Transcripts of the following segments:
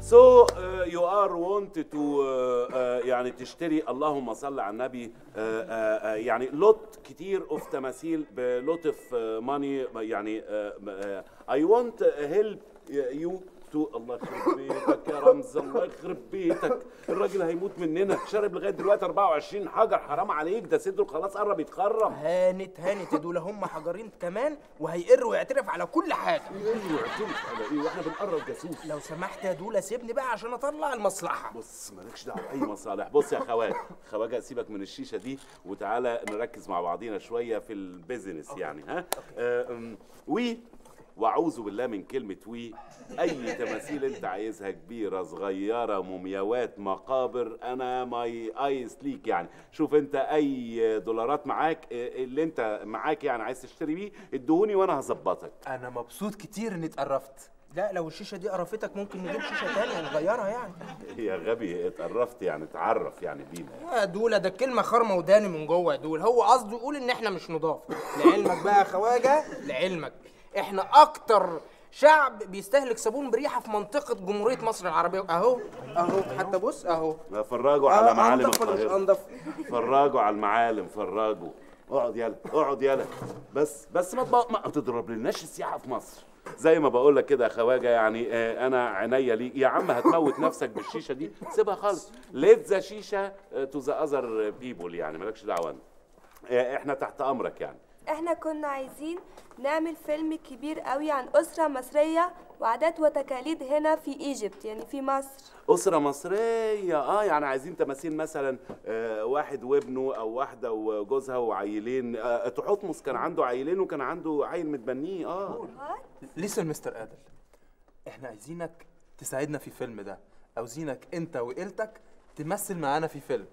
So uh, you are wanted to uh, uh, يعني تشتري اللهم صل على النبي uh, uh, uh, يعني لوت كتير اوف تماثيل بلوت اوف ماني يعني uh, uh, I want help you to الله يخرب بيتك يا رمز الله يخرب بيتك الراجل هيموت مننا شارب لغايه دلوقتي 24 حجر حرام عليك ده صدره خلاص قرب يتخرم هانت هانت يا دول هم حجرين كمان وهيقر ويعترف على كل حاجه ايه يعترف على ايه واحنا بنقرب جاسوس لو سمحت يا دولا سيبني بقى عشان اطلع المصلحه بص مالكش دعوه باي مصالح بص يا خواجه خواجه سيبك من الشيشه دي وتعالى نركز مع بعضينا شويه في البيزنس يعني ها آه، أم، وي واعوذ بالله من كلمه وي اي تماثيل انت عايزها كبيره صغيره مومياوات مقابر انا ماي ايس ليك يعني شوف انت اي دولارات معاك آه، اللي انت معاك يعني عايز تشتري بيه ادهوني وانا هظبطك انا مبسوط كتير اني اتقرفت لا لو الشيشه دي قرفتك ممكن نجيب شيشه تانية ونغيرها يعني يا غبي اتقرفت يعني اتعرف يعني بينا يا دولا ده الكلمه خرمه وداني من جوه يا دول هو قصده يقول ان احنا مش نضاف لعلمك بقى يا خواجه لعلمك احنا اكتر شعب بيستهلك صابون بريحه في منطقه جمهوريه مصر العربيه اهو اهو حتى بص اهو فرجوا على آه، معالم أنضف ولا مش القاهره أنضف؟ فرجوا على المعالم فرجوا اقعد يلا اقعد يلا بس بس ما تبق- ما تضرب لناش السياحه في مصر زي ما بقول لك كده يا خواجه يعني آه، انا عينيا ليك يا عم هتموت نفسك بالشيشه دي سيبها خالص ليت ذا شيشه تو ذا اذر بيبول يعني مالكش دعوه أنت. آه، احنا تحت امرك يعني احنا كنا عايزين نعمل فيلم كبير قوي عن أسرة مصرية وعادات وتقاليد هنا في ايجيبت يعني في مصر أسرة مصرية اه يعني عايزين تماثيل مثلا آه واحد وابنه أو واحدة وجوزها وعيلين آه تحتمس كان عنده عيلين وكان عنده عيل متبنيه اه ليسن مستر ادل احنا عايزينك تساعدنا في الفيلم ده عاوزينك انت وعيلتك تمثل معانا في فيلم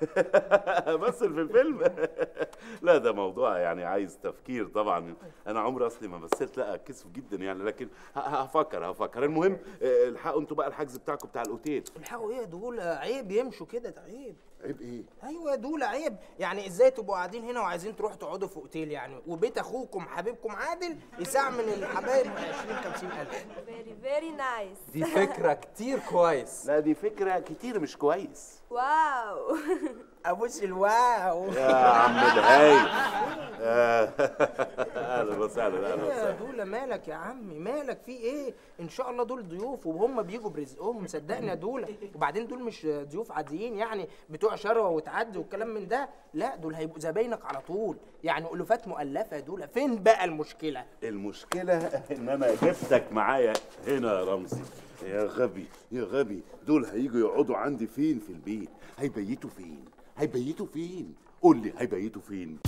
امثل في الفيلم لا ده موضوع يعني عايز تفكير طبعا انا عمري اصلي ما مثلت لا كسف جدا يعني لكن ه- هفكر هفكر المهم آه، الحقوا انتوا بقى الحجز بتاعكم بتاع الاوتيل الحقوا ايه يا دولا عيب يمشوا كده ده عيب عيب ايه ايوه يا دولا عيب يعني ازاي تبقوا قاعدين هنا وعايزين تروحوا تقعدوا في اوتيل يعني وبيت اخوكم حبيبكم عادل يساع من الحبايب 20 50 الف فيري فيري نايس دي فكرة كتير كويس لا دي فكره كتير مش كويس واو ابوس الواو يا عم الهاي آه، اهلا وسهلا اهلا يا وسهلا دولا مالك يا عمي مالك في ايه ان شاء الله دول ضيوف وهم بيجوا برزقهم صدقني يا دولا وبعدين دول مش ضيوف عاديين يعني بتوع شروه وتعدي والكلام من ده لا دول هيبقوا زباينك على طول يعني الوفات مؤلفه يا دولا فين بقى المشكله المشكلة إن أنا جبتك معايا هنا يا رمزي يا غبي يا غبي دول هيجوا يقعدوا عندي فين في البيت هيبيتوا فين هيبيتوا فين قول لي هيبيتوا فين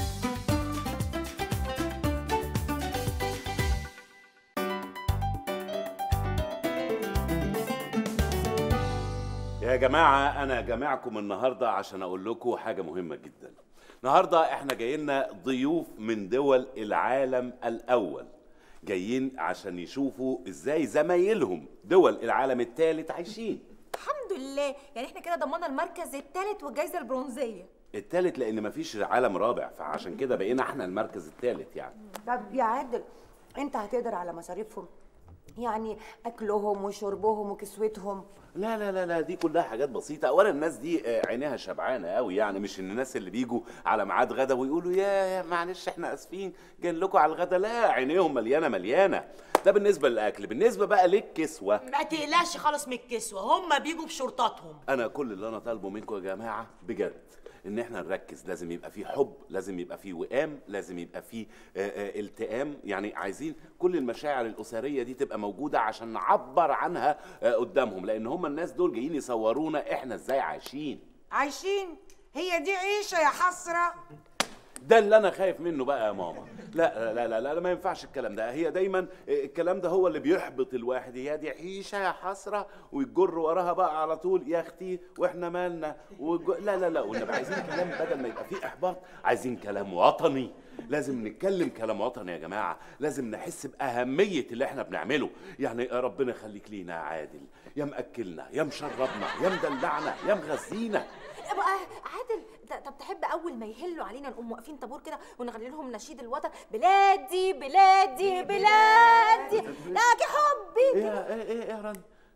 يا جماعة أنا جامعكم النهاردة عشان أقول لكم حاجة مهمة جدا النهاردة إحنا جايين ضيوف من دول العالم الأول جايين عشان يشوفوا إزاي زمايلهم دول العالم الثالث عايشين الحمد لله يعني احنا كده ضمننا المركز الثالث والجائزه البرونزيه الثالث لأن مفيش عالم رابع فعشان كده بقينا إحنا المركز الثالث يعني طب يا عادل انت هتقدر على مصاريفهم يعني اكلهم وشربهم وكسوتهم لا لا لا لا دي كلها حاجات بسيطة أولا الناس دي آه، عينيها شبعانة قوي يعني مش إن الناس اللي بيجوا على ميعاد غدا ويقولوا يا يا معلش إحنا آسفين جايين لكم على الغدا لا عينيهم مليانة مليانة ده بالنسبة للأكل بالنسبة بقى للكسوة ما تقلقش خالص من الكسوة هم بيجوا بشرطاتهم أنا كل اللي أنا طالبه منكم يا جماعة بجد إن إحنا نركز لازم يبقى فيه حب لازم يبقى فيه وئام لازم يبقى فيه آه، آه، التئام يعني عايزين كل المشاعر الأسرية دي تبقى موجودة عشان نعبر عنها آه، قدامهم لأن هم الناس دول جايين يصورونا إحنا إزاي عايشين عايشين هي دي عيشة يا حسرة ده اللي انا خايف منه بقى يا ماما لا لا لا لا, لا ما ينفعش الكلام ده هي دايما الكلام ده هو اللي بيحبط الواحد هي دي عيشه يا حسره ويجر وراها بقى على طول يا اختي واحنا مالنا وج... لا لا لا ونبقى عايزين كلام بدل ما يبقى فيه احباط عايزين كلام وطني لازم نتكلم كلام وطني يا جماعه لازم نحس باهميه اللي احنا بنعمله يعني ربنا يخليك لينا يا عادل يا مأكلنا يا مشربنا يا مدلعنا يا مغذينا بقى عادل ت- طب تحب اول ما يهلوا علينا نقوم واقفين طابور كده ونغني لهم نشيد الوطن بلادي بلادي بلادي لك حبي ايه ايه ايه يا رن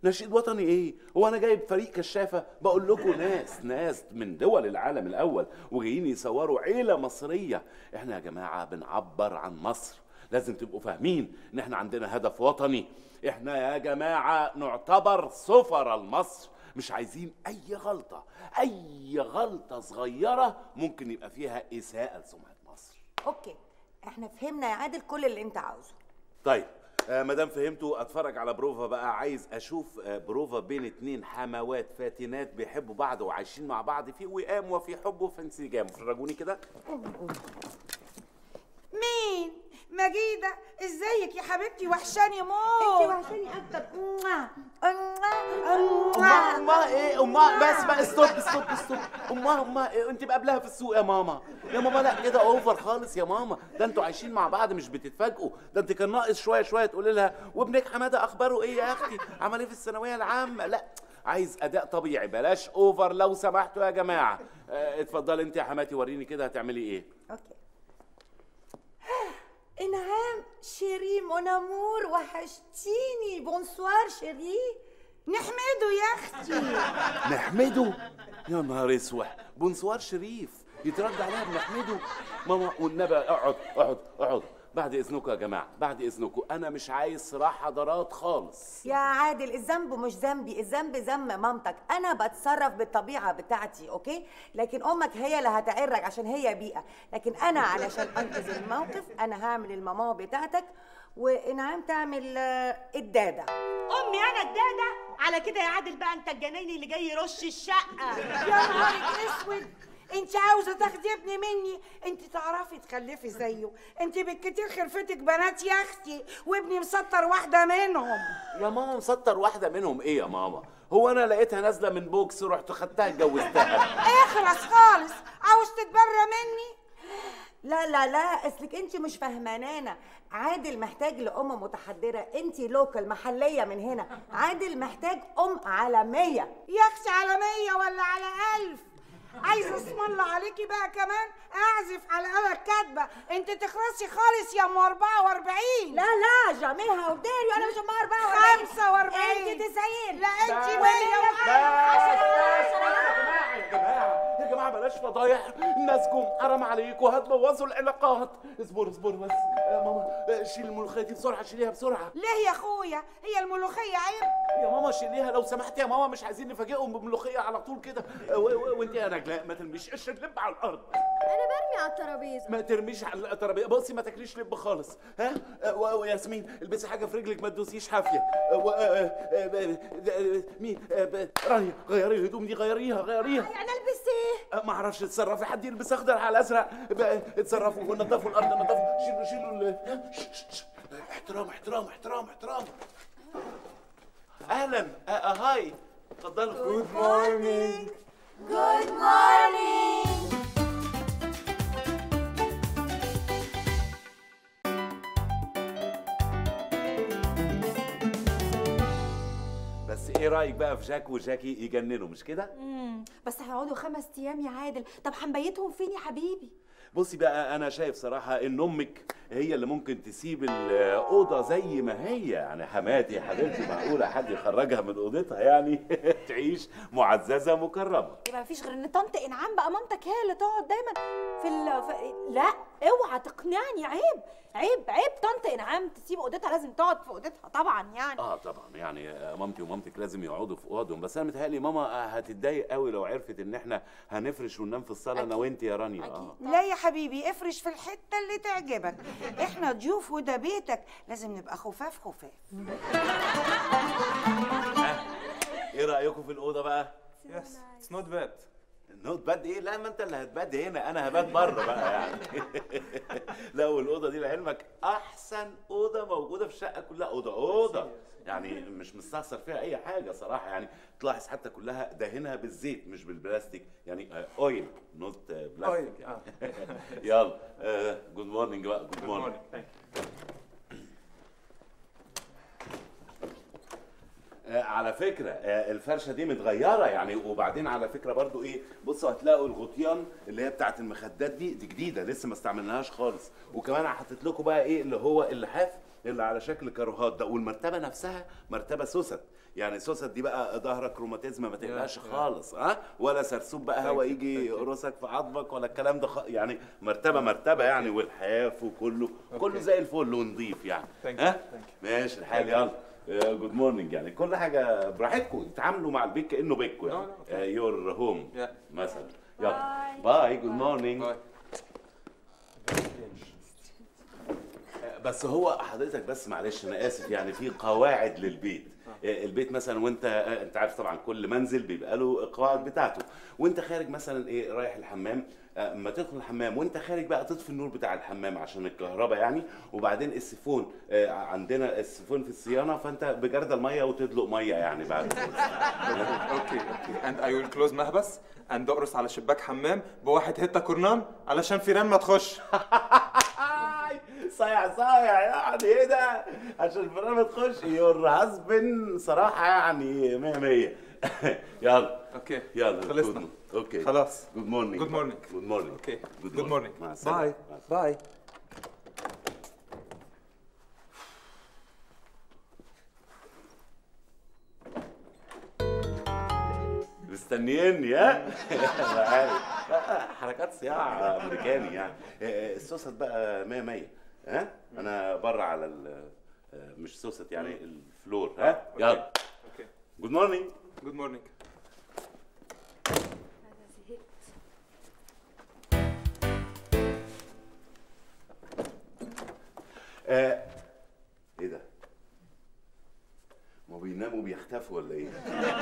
نشيد وطني ايه هو انا جايب فريق كشافه بقول لكم ناس ناس من دول العالم الاول وجايين يصوروا عيله مصريه احنا يا جماعه بنعبر عن مصر لازم تبقوا فاهمين ان احنا عندنا هدف وطني احنا يا جماعه نعتبر سفراء لمصر مش عايزين اي غلطه اي غلطه صغيره ممكن يبقى فيها اساءه لسمعه مصر اوكي احنا فهمنا يا عادل كل اللي انت عاوزه طيب آه مادام فهمتوا اتفرج على بروفا بقى عايز اشوف آه بروفا بين اتنين حموات فاتنات بيحبوا بعض وعايشين مع بعض في وئام وفي حب وفي انسجام فرجوني كده مين مجيدة ازيك يا حبيبتي وحشاني انت موت وحشاني اكتر امها امها ايه امها بس بقى ستوب ستوب ستوب امها امها إيه؟ انت مقابلها في السوق يا ماما يا ماما لا كده اوفر خالص يا ماما ده انتوا عايشين مع بعض مش بتتفاجئوا ده انت كان ناقص شويه شويه تقولي لها وابنك حماده اخباره ايه يا اختي عمل ايه في الثانويه العامه لا عايز اداء طبيعي بلاش اوفر لو سمحتوا يا جماعه اه اتفضلي انت يا حماتي وريني كده هتعملي ايه اوكي انعام شيري مون امور وحشتيني بونسوار شيري نحمده يا اختي نحمده يا نهار اسوح بونسوار شريف يترد عليها بنحمده ماما والنبي اقعد اقعد اقعد بعد اذنكم يا جماعه بعد اذنكم انا مش عايز صراع حضارات خالص يا عادل الذنب مش ذنبي الذنب ذنب مامتك انا بتصرف بالطبيعه بتاعتي اوكي لكن امك هي اللي هتعرك عشان هي بيئه لكن انا علشان انقذ الموقف انا هعمل الماما بتاعتك وانعام تعمل آه، الداده امي انا الداده على كده يا عادل بقى انت الجنايني اللي جاي يرش الشقه يا نهارك اسود انت عاوزه تاخدي ابني مني انت تعرفي تخلفي زيه انت بالكتير خلفتك بنات يا اختي وابني مسطر واحده منهم يا ماما مسطر واحده منهم ايه يا ماما هو انا لقيتها نازله من بوكس رحت خدتها اتجوزتها اخلص خالص عاوز تتبرى مني لا لا لا اصلك انت مش فاهمانانا عادل محتاج لام متحضره انت لوكال محليه من هنا عادل محتاج ام عالميه يا اختي على مية ولا على ألف عايزه اسم الله عليكي بقى كمان اعزف على آلة كاتبه انت تخرسي خالص يا ام 44 لا لا جاميها وداري انا مش ام 44 45 انت 90 لا انت 100 يا جماعه يا جماعه بلاش فضايح الناس جم حرام عليكم هتبوظوا العلاقات اصبر اصبر بس يا ماما آه، شيل الملوخيه دي بسرعه شيليها بسرعه ليه يا اخويا هي الملوخيه عيب يا ماما شيليها لو سمحت يا ماما مش عايزين نفاجئهم بملوخيه على طول كده آه، و- و- وانت يا نجلاء ما ترميش قشر لب على الارض انا برمي على الترابيزه ما ترميش على الترابيزه بصي ما تاكليش لب خالص ها آه، و- وياسمين البسي حاجه في رجلك ما تدوسيش حافيه آه، و- آه، آه، آه، آه، مين آه، ب- رانيا غيري الهدوم دي غيريها غيريها انا البس ايه أه، ما اعرفش اتصرفي حد يلبس اخضر على ازرق بقى اتصرفوا ونضفوا الارض نضفوا شيلوا شيلوا ال... ش- ش- ش- احترام احترام احترام احترام اهلا أه، أه، هاي اتفضلوا جود مورنينج جود مورنينج بس ايه رايك بقى في جاك وجاكي يجننوا مش كده بس هيقعدوا خمس ايام يا عادل طب هنبيتهم فين يا حبيبي بصي بقى انا شايف صراحه ان امك هي اللي ممكن تسيب الاوضه زي ما هي يعني حماتي حبيبتي معقوله حد يخرجها من اوضتها يعني تعيش معززه مكرمه يبقى مفيش غير ان طنط انعام بقى مامتك هي اللي تقعد دايما في, ال... في لا اوعى تقنعني عيب عيب عيب طنط انعام تسيب اوضتها لازم تقعد في اوضتها طبعا يعني اه طبعا يعني آه، مامتي ومامتك لازم يقعدوا في اوضهم بس انا متهيألي ماما آه، هتتضايق قوي لو عرفت ان احنا هنفرش وننام في الصاله انا وانت يا رانيا اه لا يا حبيبي افرش في الحته اللي تعجبك احنا ضيوف وده بيتك لازم نبقى خفاف خفاف ايه رايكم في الاوضه بقى يس اتس نوت باد نوت باد ايه لا ما انت اللي هتباد هنا انا هبات بره بقى يعني لا والاوضه دي لعلمك احسن اوضه موجوده في الشقه كلها اوضه اوضه يعني مش مستخسر فيها اي حاجه صراحه يعني تلاحظ حتى كلها دهنها بالزيت مش بالبلاستيك يعني اويل نوت بلاستيك آه. يلا جود مورنينج بقى جود مورنينج آه، على فكرة آه، الفرشة دي متغيرة يعني وبعدين على فكرة برضو ايه بصوا هتلاقوا الغطيان اللي هي بتاعت المخدات دي دي جديدة لسه ما استعملناهاش خالص وكمان حطيت لكم بقى ايه اللي هو اللحاف اللي على شكل كاروهات ده والمرتبه نفسها مرتبه سوست يعني سوست دي بقى ظهرك روماتيزم ما تقلقش خالص ها ولا سرسوب بقى هوا يجي يقرصك في عظمك ولا الكلام ده خ... يعني مرتبه مرتبه يعني والحاف وكله كله زي الفل ونضيف يعني Thank you, ها thank you. ماشي الحال يلا جود مورنينج يعني كل حاجه براحتكم اتعاملوا مع البيت كانه بيتكم No, no, يعني يور هوم Yeah. مثلا يلا باي جود مورنينج باي بس هو حضرتك بس معلش انا اسف يعني في قواعد للبيت آه، البيت مثلا وانت آه، انت عارف طبعا كل منزل بيبقى له القواعد بتاعته وانت خارج مثلا ايه رايح الحمام آه، اما تدخل الحمام وانت خارج بقى تطفي النور بتاع الحمام عشان الكهرباء يعني وبعدين السيفون آه، عندنا السيفون في الصيانه فانت بجرد الميه وتدلق ميه يعني بعد اوكي اوكي اند اي ويل كلوز محبس اند اقرص على شباك حمام بواحد هته كورنان علشان فيران ما تخش صايع صايع يعني ايه ده عشان الفرقه ما تخش يور هازبن صراحه يعني 100 100 يلا اوكي يلا خلصنا. good- اوكي خلاص جود مورنينج Good morning. جود مورنينج اوكي جود مورنينج مع السلامه باي مع السلامة. باي مستنيني ها أنا عارف. لا، حركات صياعه امريكاني يعني آه، السوست بقى 100 100 ها انا بره على ال- آه، مش سوست يعني الفلور ها يلا اوكي جود مورنينج جود مورنينج آه، ايه ده؟ ما بيناموا بيختفوا ولا ايه؟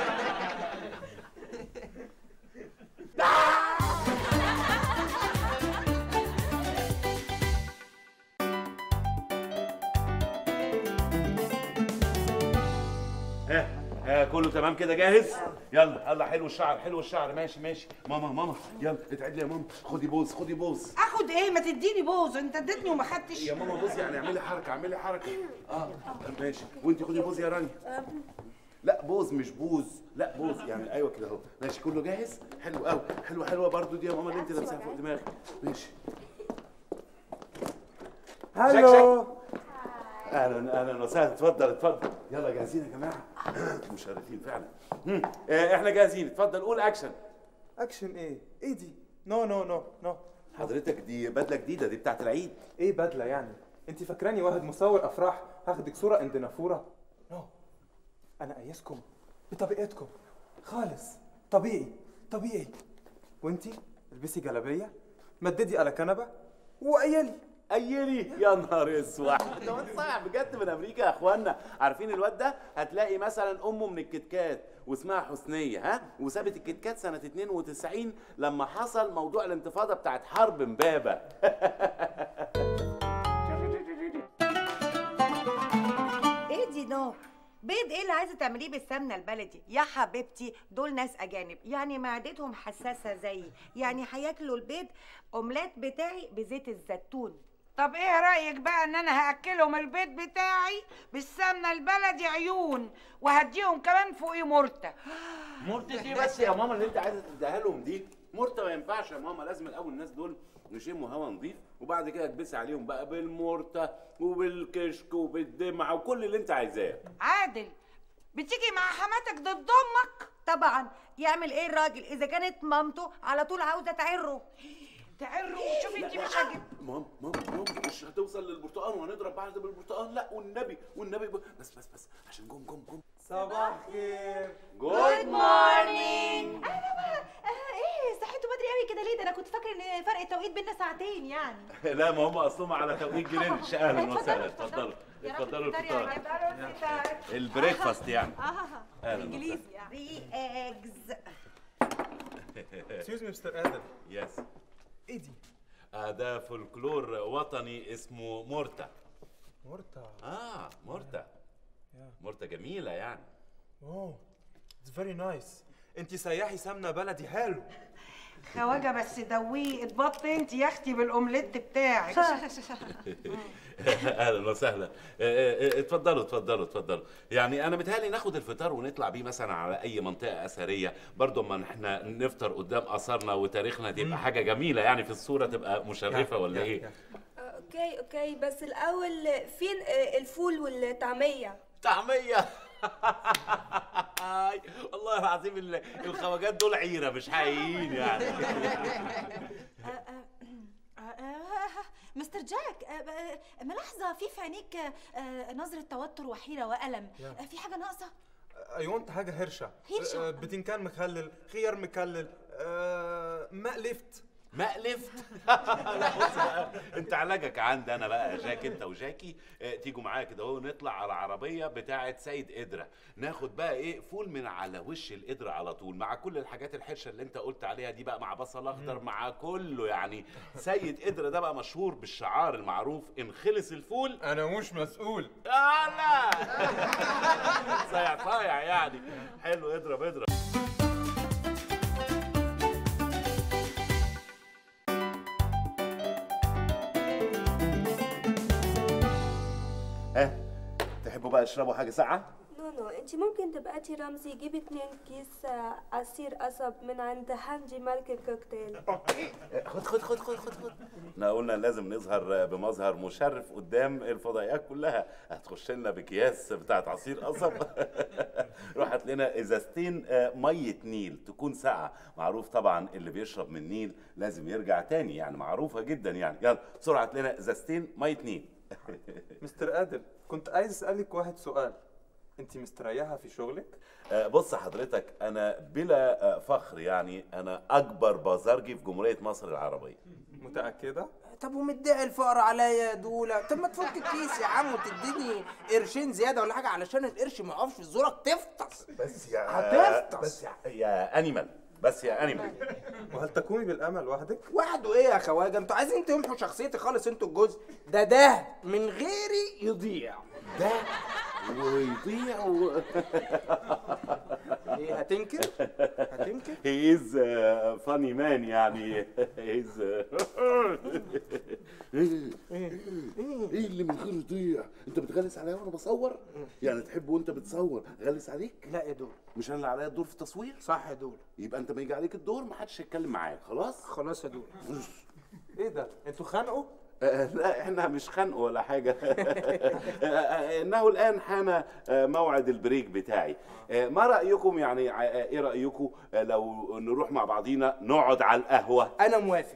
ها ها كله تمام كده جاهز؟ يلا يلا حلو الشعر حلو الشعر ماشي ماشي ماما ماما يلا اتعدلي يا ماما خدي بوز خدي بوز اخد ايه ما تديني بوز انت اديتني وما خدتش يا ماما بوز يعني اعملي حركه اعملي حركه اه ماشي وانت خدي بوز يا رانيا لا بوز مش بوز لا بوز يعني ايوه كده اهو ماشي كله جاهز حلو قوي حلوه حلوه برضو دي يا ماما اللي انت لابساها فوق دماغك ماشي هلو اهلا اهلا وسهلا اتفضل اتفضل يلا جاهزين يا جماعه مشرفين فعلا هم، آه، احنا جاهزين اتفضل قول اكشن اكشن ايه ايه دي نو نو نو نو حضرتك دي بدله جديده دي بتاعت العيد ايه بدله يعني انت فاكراني واحد مصور افراح هاخدك صوره عند نافوره نو انا قايسكم بطبيعتكم خالص طبيعي طبيعي وانتي البسي جلابيه مددي على كنبه وقيلي ايلي يا نهار اسود ده واد صايع بجد من امريكا يا اخوانا عارفين الواد ده هتلاقي مثلا امه من الكتكات واسمها حسنيه ها وسابت الكتكات سنه 92 لما حصل موضوع الانتفاضه بتاعت حرب امبابه ايه دي نو بيض ايه اللي عايزه تعمليه بالسمنه البلدي يا حبيبتي دول ناس اجانب يعني معدتهم حساسه زيي يعني هياكلوا البيض اومليت بتاعي بزيت الزيتون طب ايه رايك بقى ان انا هاكلهم البيت بتاعي بالسمنه البلدي عيون وهديهم كمان فوقيه مرته مرتة دي بس يا ماما اللي انت عايزه تديها لهم دي مرتة ما ينفعش يا ماما لازم الاول الناس دول نشموا هوا نظيف وبعد كده تبسي عليهم بقى بالمرتة وبالكشك وبالدمعة وكل اللي انت عايزاه عادل بتيجي مع حماتك ضد امك طبعا يعمل ايه الراجل اذا كانت مامته على طول عاوزه تعره تعروا شوفي انت مش هجيب مام مام مام مش هتوصل للبرتقال وهنضرب بعض بالبرتقال لا والنبي والنبي ب... بس بس بس عشان جم جم جم صباح خير جود مورنينج ايه صحيتوا بدري قوي كده ليه ده انا كنت فاكر ان فرق التوقيت بينا ساعتين يعني لا ما هم اصلهم على توقيت جرينتش اهلا وسهلا اتفضلوا يا رب اتفضلوا تفطري يا الفطار حبيبتي. البريكفاست يعني اه اهلا انجليزي يعني دي اجز اكسكيوز مي مستر ادم يس ايه دي آه ده فولكلور وطني اسمه مورتا مرتا اه مورتا مورتا جميلة يعني اوه اتس فيري نايس انت سياحي سمنه بلدي حلو خواجه بس دويه اتبط انت يا اختي بالاومليت بتاعك اهلا وسهلا آه، آه، اتفضلوا اتفضلوا اتفضلوا يعني انا متهيألي ناخد الفطار ونطلع بيه مثلا على اي منطقه اثريه برضو اما احنا نفطر قدام اثارنا وتاريخنا تبقى حاجه جميله يعني في الصوره تبقى مشرفه ولا ايه اوكي اوكي بس الاول فين آه، الفول والطعميه طعميه والله العظيم ال- الخواجات دول عيره مش حقيقيين يعني آه، آه، آه، آه، مستر جاك آه، آه، ملاحظة في في عينيك آه، آه، نظرة توتر وحيرة وألم آه، في حاجة ناقصة؟ اي ونت حاجه هرشه هرشة؟ آه، بتنكان مخلل خيار مكلل آه، ماء لفت مقلفت لا بص بقى انت علاجك عندي انا بقى يا جاك انت وجاكي اه تيجوا معايا كده اهو نطلع على عربيه بتاعه سيد قدره ناخد بقى ايه فول من على وش القدره على طول مع كل الحاجات الحرشه اللي انت قلت عليها دي بقى مع بصل اخضر مع كله يعني سيد قدره ده بقى مشهور بالشعار المعروف ان خلص الفول انا مش مسؤول آه لا صايع صايع يعني حلو اضرب اضرب ها تحبوا بقى تشربوا حاجه ساقعه نو نو انت ممكن تبقاتي رمزي جيبي اتنين كيس آه، عصير قصب من عند هانجي ماركة كوكتيل خد خد خد خد خد خد احنا قلنا لازم نظهر بمظهر مشرف قدام الفضائيات كلها هتخش لنا بكياس بتاعت عصير قصب روح هات لنا ازازتين آه، ميه نيل تكون ساقعه معروف طبعا اللي بيشرب من نيل لازم يرجع تاني يعني معروفه جدا يعني يلا بسرعه هات لنا ازازتين ميه نيل مستر قادر كنت عايز اسالك واحد سؤال انت مستريحه في شغلك آه، بص حضرتك انا بلا آه، فخر يعني انا اكبر بازارجي في جمهوريه مصر العربيه متاكده طب ومدعي الفقر عليا يا دولا طب ما تفك الكيس يا عم وتديني قرشين زياده ولا حاجه علشان القرش ما يقفش في زورك تفطس بس يا هتفطس. بس يا, يا انيمال بس يا انيمال وهل تقومي بالامل وحدك وحده ايه يا خواجه انتوا عايزين تمحوا شخصيتي خالص انتوا الجزء ده ده من غيري يضيع ده ويضيع و... ايه هتنكر هتنكر هي از فاني مان يعني هي از ايه اللي من غير يضيع انت بتغلس عليا وانا بصور يعني تحب وانت بتصور غلس عليك لا يا دول مش انا اللي عليا الدور في التصوير صح يا دول يبقى انت ما يجي عليك الدور ما حدش يتكلم معاك خلاص خلاص يا دول ايه ده انتوا خانقوا آه، لا احنا مش خنق ولا حاجة آه، انه الان حان آه، موعد البريك بتاعي آه، ما رأيكم يعني آه، ايه رأيكم آه، لو نروح مع بعضينا نقعد على القهوة انا موافق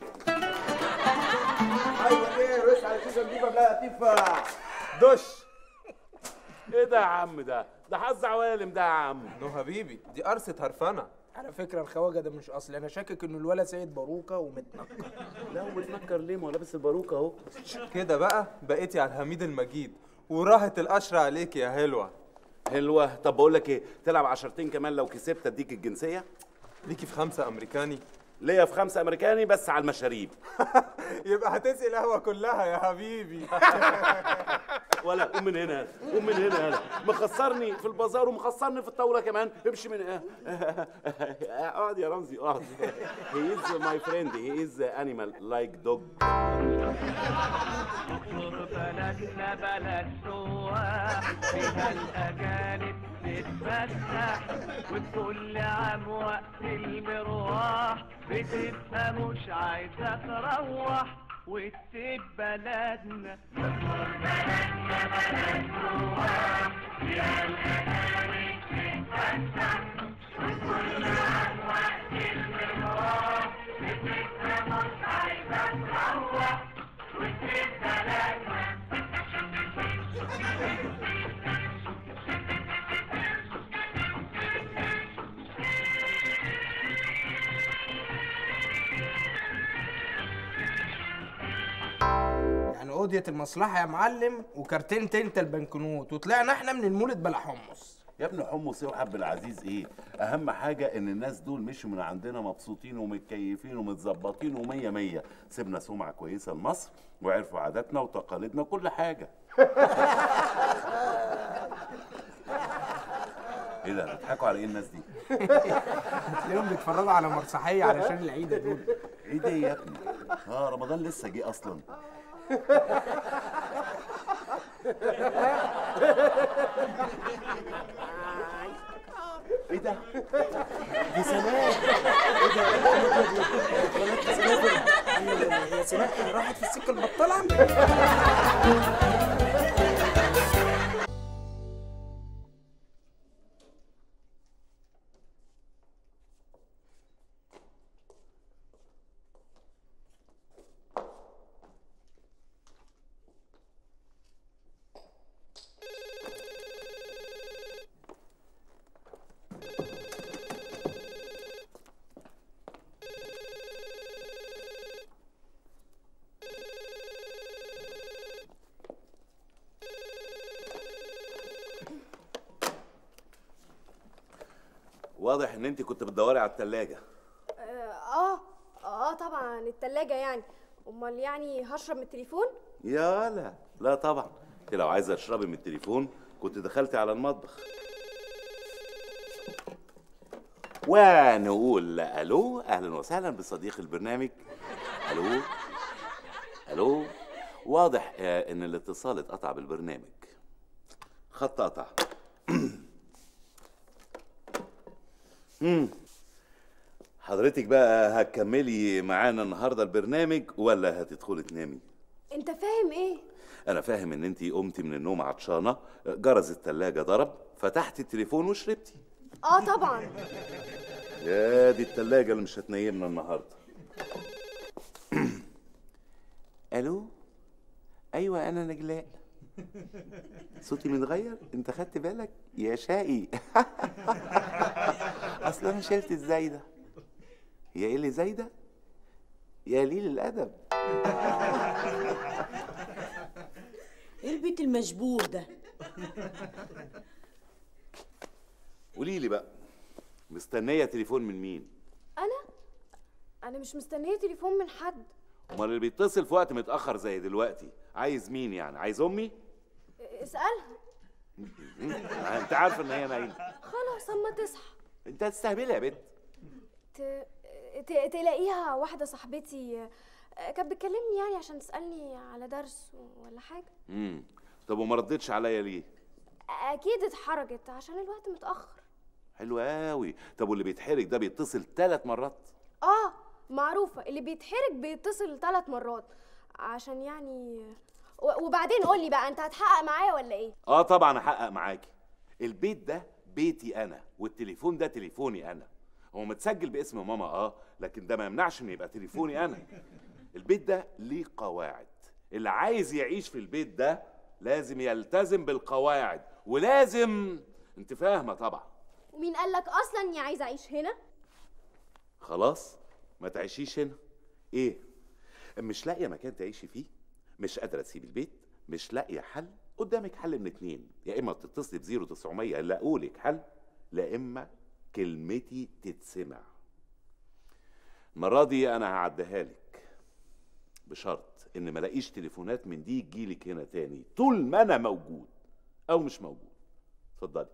ايوه ايه رش على كيسه نجيبها بلا لطيفه دش ايه ده يا عم ده ده حظ عوالم ده يا عم نو حبيبي دي قرصه هرفنه على فكره الخواجه ده مش اصلي انا شاكك انه الولد سيد باروكه ومتنكر لا ومتنكر ليه ما هو لابس الباروكة اهو كده بقى بقيتي على الحميد المجيد وراحت القشرة عليك يا هلوة حلوة طب بقول لك ايه تلعب عشرتين كمان لو كسبت اديك الجنسية ليكي في خمسة أمريكاني ليا في خمسة امريكاني بس على المشاريب يبقى هتسقي القهوة كلها يا حبيبي ولا قوم من هنا قوم من هنا انا مخسرني في البازار ومخسرني في الطاوله كمان امشي من اقعد يا رمزي اقعد هي از ماي فريند هي از انيمال لايك دوج بلدنا بلد سواح فيها الأجانب تتفسح وكل عام وقت المروح بتبقى مش عايزة تروح وتسيب بلدنا يعني قضية المصلحة يا معلم وكارتين تنت البنكنوت وطلعنا احنا من المولد بلا حمص يا ابن حمص ايه وحب العزيز ايه اهم حاجه ان الناس دول مشوا من عندنا مبسوطين ومتكيفين ومتظبطين ومية مية سيبنا سمعه كويسه لمصر وعرفوا عاداتنا وتقاليدنا وكل حاجه ايه ده بيضحكوا على ايه الناس دي تلاقيهم بيتفرجوا على مسرحية علشان العيد يا دول ايه ده يا ابني اه رمضان لسه جه اصلا ايه ده دي سلام ايه ده قناه تسافر يا سناء راحت في السكه البطاله واضح ان انت كنت بتدوري على التلاجة اه اه طبعا التلاجة يعني امال يعني هشرب من التليفون يا لا لا طبعا انت لو عايزه تشربي من التليفون كنت دخلتي على المطبخ ونقول الو اهلا وسهلا بصديق البرنامج الو الو واضح آه، ان الاتصال اتقطع بالبرنامج خط قطع مم. حضرتك بقى هتكملي معانا النهارده البرنامج ولا هتدخلي تنامي انت فاهم ايه انا فاهم ان انت قمتي من النوم عطشانه جرس التلاجة ضرب فتحتي التليفون وشربتي اه طبعا يا دي التلاجة اللي مش هتنيمنا النهارده الو ايوه انا نجلاء صوتي متغير انت خدت بالك يا شقي اصل انا شلت الزايده هي ايه اللي زايده يا قليل الادب ايه البيت المشبوه ده قولي لي بقى مستنيه تليفون من مين انا انا مش مستنيه تليفون من حد امال اللي بيتصل في وقت متاخر زي دلوقتي عايز مين يعني عايز امي اسالها مم. انت عارف ان هي نايمه خلاص اما تصحى انت هتستهبلي يا بنت ت... ت... تلاقيها واحده صاحبتي آه، كانت بتكلمني يعني عشان تسالني على درس ولا حاجه امم طب وما ردتش عليا ليه اكيد اتحرجت عشان الوقت متاخر حلو قوي طب واللي بيتحرج ده بيتصل ثلاث مرات اه معروفه اللي بيتحرج بيتصل ثلاث مرات عشان يعني و- وبعدين قول لي بقى انت هتحقق معايا ولا ايه اه طبعا احقق معاكي البيت ده بيتي انا والتليفون ده تليفوني انا هو متسجل باسم ماما اه لكن ده ما يمنعش ان يبقى تليفوني انا البيت ده ليه قواعد اللي عايز يعيش في البيت ده لازم يلتزم بالقواعد ولازم انت فاهمه طبعا ومين قال لك اصلا اني عايزه اعيش هنا خلاص ما تعيشيش هنا ايه مش لاقيه مكان تعيشي فيه مش قادره تسيبي البيت مش لاقيه حل قدامك حل من اتنين يا اما تتصلي ب 0900 يلاقوا لك حل لا اما كلمتي تتسمع المره دي انا هعديها لك بشرط ان ما الاقيش تليفونات من دي تجيلك هنا تاني طول ما انا موجود او مش موجود اتفضلي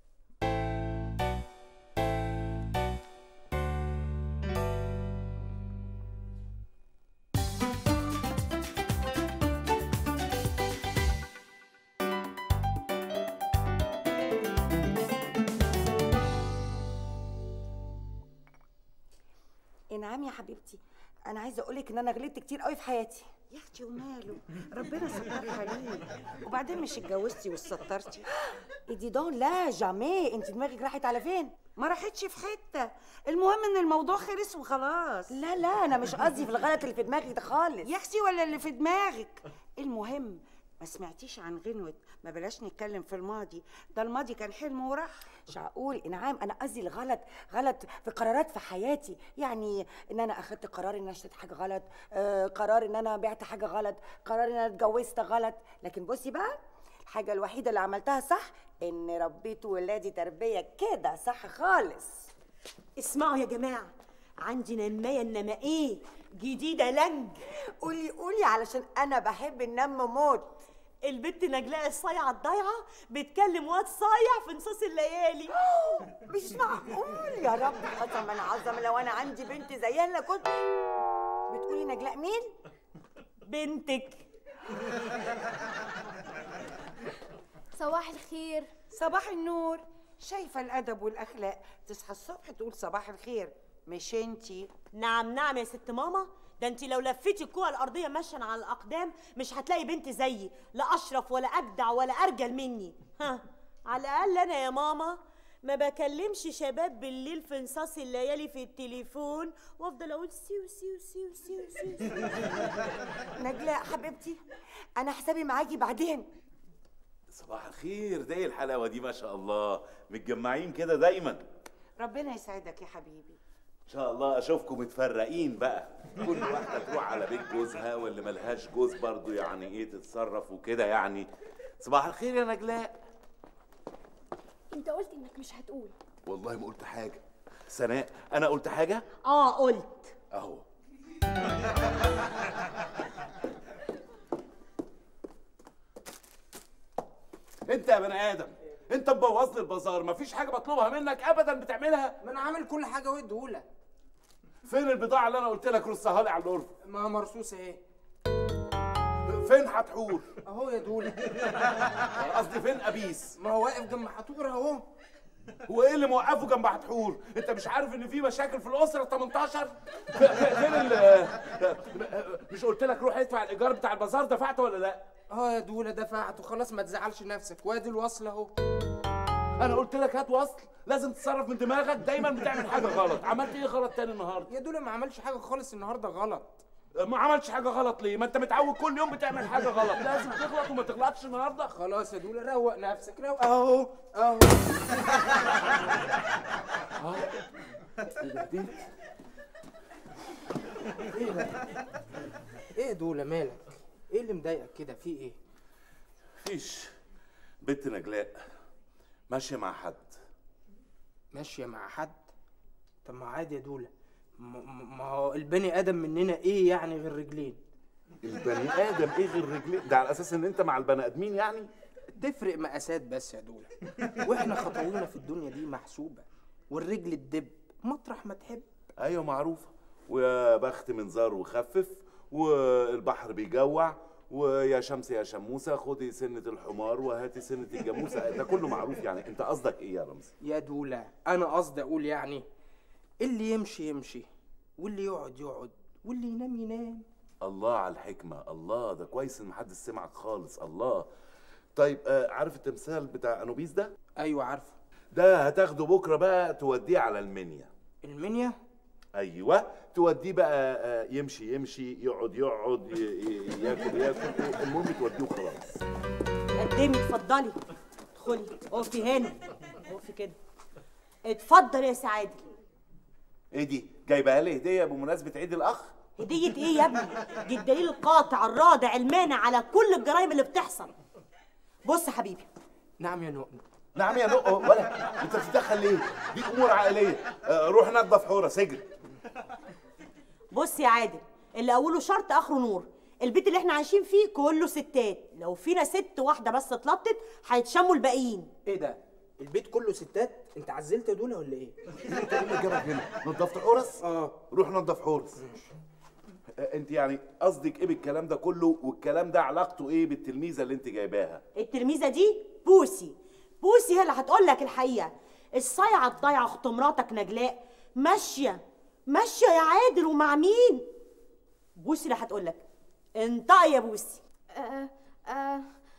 انعام يا حبيبتي انا عايزه اقولك ان انا غلطت كتير قوي في حياتي يا اختي وماله ربنا سترها ليك وبعدين مش اتجوزتي واتسترتي إيه دي دون لا جامي انت دماغك راحت على فين ما راحتش في حته المهم ان الموضوع خلص وخلاص لا لا انا مش قصدي في الغلط اللي في دماغك ده خالص يا اختي ولا اللي في دماغك المهم ما سمعتيش عن غنوة ما بلاش نتكلم في الماضي ده الماضي كان حلم وراح مش هقول انعام انا قصدي الغلط غلط في قرارات في حياتي يعني ان انا اخدت قرار ان انا اشتريت حاجه غلط آه قرار ان انا بعت حاجه غلط قرار ان انا اتجوزت غلط لكن بصي بقى الحاجه الوحيده اللي عملتها صح ان ربيت ولادي تربيه كده صح خالص اسمعوا يا جماعه عندنا نمايه انما ايه جديده لنج قولي قولي علشان انا بحب النم موت البت نجلاء الصايعه الضايعه بتكلم واد صايع في نصوص الليالي مش معقول يا رب قسما عظم لو انا عندي بنت زيها اللي كنت بتقولي نجلاء مين بنتك صباح الخير صباح النور شايفه الادب والاخلاق تصحى الصبح تقول صباح الخير مش انتي نعم نعم يا ست ماما ده انت لو لفيتي الكوره الارضيه ماشيه على الاقدام مش هتلاقي بنت زيي لا اشرف ولا اجدع ولا ارجل مني ها على الاقل انا يا ماما ما بكلمش شباب بالليل في نصاص الليالي في التليفون وافضل اقول سيو سيو سيو سيو سيو, سيو. نجلاء حبيبتي انا حسابي معاكي بعدين صباح الخير ده ايه الحلاوه دي ما شاء الله متجمعين كده دايما ربنا يسعدك يا حبيبي ان شاء الله اشوفكم متفرقين بقى كل واحده تروح على بيت جوزها واللي ملهاش جوز برضو يعني ايه تتصرف وكده يعني صباح الخير يا نجلاء انت قلت انك مش هتقول والله ما قلت حاجه سناء انا قلت حاجه اه قلت اهو انت يا بني ادم انت مبوظ لي البازار مفيش حاجه بطلبها منك ابدا بتعملها ما انا عامل كل حاجه واديهولك فين البضاعه اللي انا قلت لك رصها لي على الارض ما مرصوصه اهي فين حتحور اهو يا دوله قصدي فين ابيس ما هو واقف جنب حتور اهو هو ايه اللي موقفه جنب حتحور انت مش عارف ان في مشاكل في الاسره 18 ف- ف- فين ال مش قلت لك روح ادفع الايجار بتاع البازار دفعته ولا لا اه يا دوله دفعت وخلاص ما تزعلش نفسك وادي الوصل اهو انا قلت لك هات وصل لازم تتصرف من دماغك دايما بتعمل حاجه غلط عملت ايه غلط تاني النهارده يا دوله ما عملش حاجه خالص النهارده غلط ما عملتش حاجه غلط ليه ما انت متعود كل يوم بتعمل حاجه غلط لازم تغلط وما تغلطش النهارده خلاص يا دوله روق نفسك روق اهو اهو ايه ده؟ ايه يا دوله مالك ايه اللي مضايقك كده في ايه مفيش بنت نجلاء ماشيه مع حد ماشيه مع حد طب ما عادي يا دوله م- م- ما هو البني ادم مننا ايه يعني غير رجلين البني ادم ايه غير رجلين ده على اساس ان انت مع البني ادمين يعني تفرق مقاسات بس يا دوله واحنا خطوينا في الدنيا دي محسوبه والرجل الدب مطرح ما تحب ايوه معروفه ويا بخت منظار وخفف والبحر بيجوع ويا شمس يا شموسه خدي سنه الحمار وهاتي سنه الجاموسه ده كله معروف يعني انت قصدك ايه يا رمزي يا دوله انا قصدي اقول يعني اللي يمشي يمشي واللي يقعد يقعد واللي ينام ينام الله على الحكمه الله ده كويس ان محدش سمعك خالص الله طيب آه عارف التمثال بتاع انوبيس ده ايوه عارفه ده هتاخده بكره بقى توديه على المنيا المنيا ايوه توديه بقى آه، يمشي يمشي يقعد يقعد ي- ي- ياكل ياكل المهم توديه وخلاص قدمي اتفضلي ادخلي اقفي هنا اقفي كده اتفضل يا سعادة ايه دي جايبها لي هديه بمناسبه عيد الاخ هدية ايه يا ابني؟ دي الدليل القاطع الرادع المانع على كل الجرائم اللي بتحصل بص يا حبيبي نعم يا نؤمن نعم يا نقه ولا انت بتتدخل ليه دي امور عائليه آه، روح نظف حوره سجن بص يا عادل اللي اوله شرط اخره نور البيت اللي احنا عايشين فيه كله ستات لو فينا ست واحده بس اتلطت هيتشموا الباقيين ايه ده البيت كله ستات انت عزلت يا دوله ولا ايه انت ايه اللي جابك هنا نظفت حورس اه روح نظف حورس آه، انت يعني قصدك ايه بالكلام ده كله والكلام ده علاقته ايه بالتلميذه اللي انت جايباها التلميذه دي بوسي بوسي هي اللي هتقول لك الحقيقه الصايعه الضايعه اخت مراتك نجلاء ماشيه ماشيه يا عادل ومع مين بوسي اللي هتقول لك انطقي يا بوسي آه آه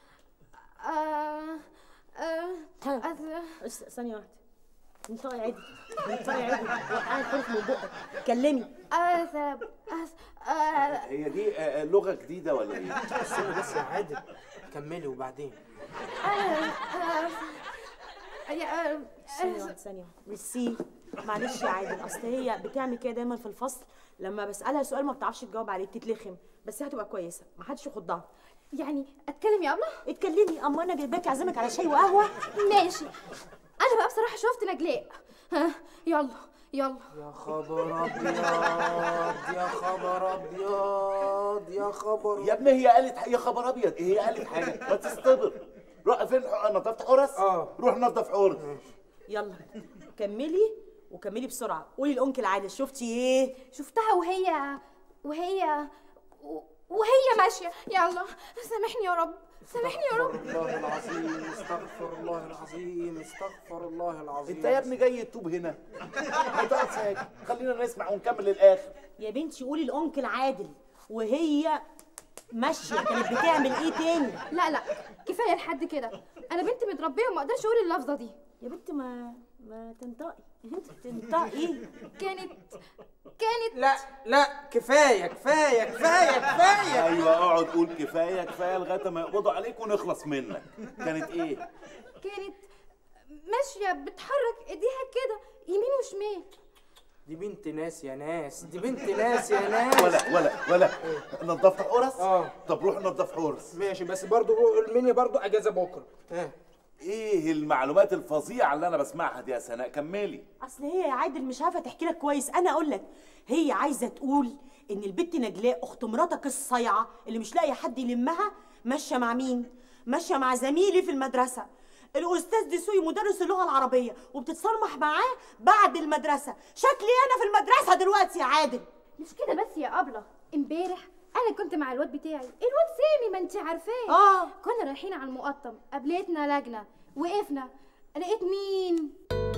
آه آه آه بس ثانيه واحده انطقي عادل انطقي عادل قاعد حرف من بقك اتكلمي آه آه هي دي آه، آه، لغه جديده ولا ايه استنى بس يا عادل كملي وبعدين ثانيه واحده ثانيه واحده ميرسي معلش يا عادل اصل هي بتعمل كده دايما في الفصل لما بسالها سؤال ما بتعرفش تجاوب عليه بتتلخم بس هي هتبقى كويسه ما حدش يخضها يعني اتكلم يا ابله اتكلمي اما انا جايباكي اعزمك على شاي وقهوه ماشي انا بقى بصراحه شفت نجلاء ها يلا يلا يا خبر ابيض يا خبر ابيض يا خبر يا ابني هي قالت يا خبر ابيض ايه هي قالت حاجه ما تستبر روح فين ح- نظفت حورس اه. روح نظف حورس يلا كملي وكملي بسرعه قولي لانكل عادل شفتي ايه شفتها وهي وهي وهي ماشيه يلا سامحني يا رب سامحني يا رب استغفر الله العظيم استغفر الله العظيم استغفر الله العظيم انت يا ابني جاي تتوب هنا ما تقعد ساكت خلينا نسمع ونكمل للاخر يا بنتي قولي الأنكل عادل وهي ماشية كانت بتعمل ايه تاني لا لا كفايه لحد كده انا بنت متربيه وما اقدرش اقول اللفظه دي يا بنت ما ما تنطقي انت بتنطقي كانت كانت لا لا كفايه كفايه كفايه كفايه ايوه اقعد قول كفايه كفايه لغايه ما يقبضوا عليك ونخلص منك كانت ايه كانت ماشيه بتحرك ايديها كده يمين وشمال دي بنت ناس يا ناس دي بنت ناس يا ناس ولا ولا ولا نضفت حورس اه طب روح نضف حورس ماشي بس برضو المنيا برضو اجازه بكره ها ايه المعلومات الفظيعه اللي انا بسمعها دي يا سناء كملي اصل هي يا عادل مش عارفه تحكي لك كويس انا اقول لك هي عايزه تقول ان البت نجلاء اخت مراتك الصايعه اللي مش لاقيه حد يلمها ماشيه مع مين ماشيه مع زميلي في المدرسه الاستاذ دسوقي مدرس اللغه العربيه وبتتصالح معاه بعد المدرسه شكلي انا في المدرسه دلوقتي يا عادل مش كده بس يا ابله امبارح انا كنت مع الواد بتاعي الواد سامي ما انت عارفاه اه كنا رايحين على المقطم قابلتنا لجنه وقفنا لقيت مين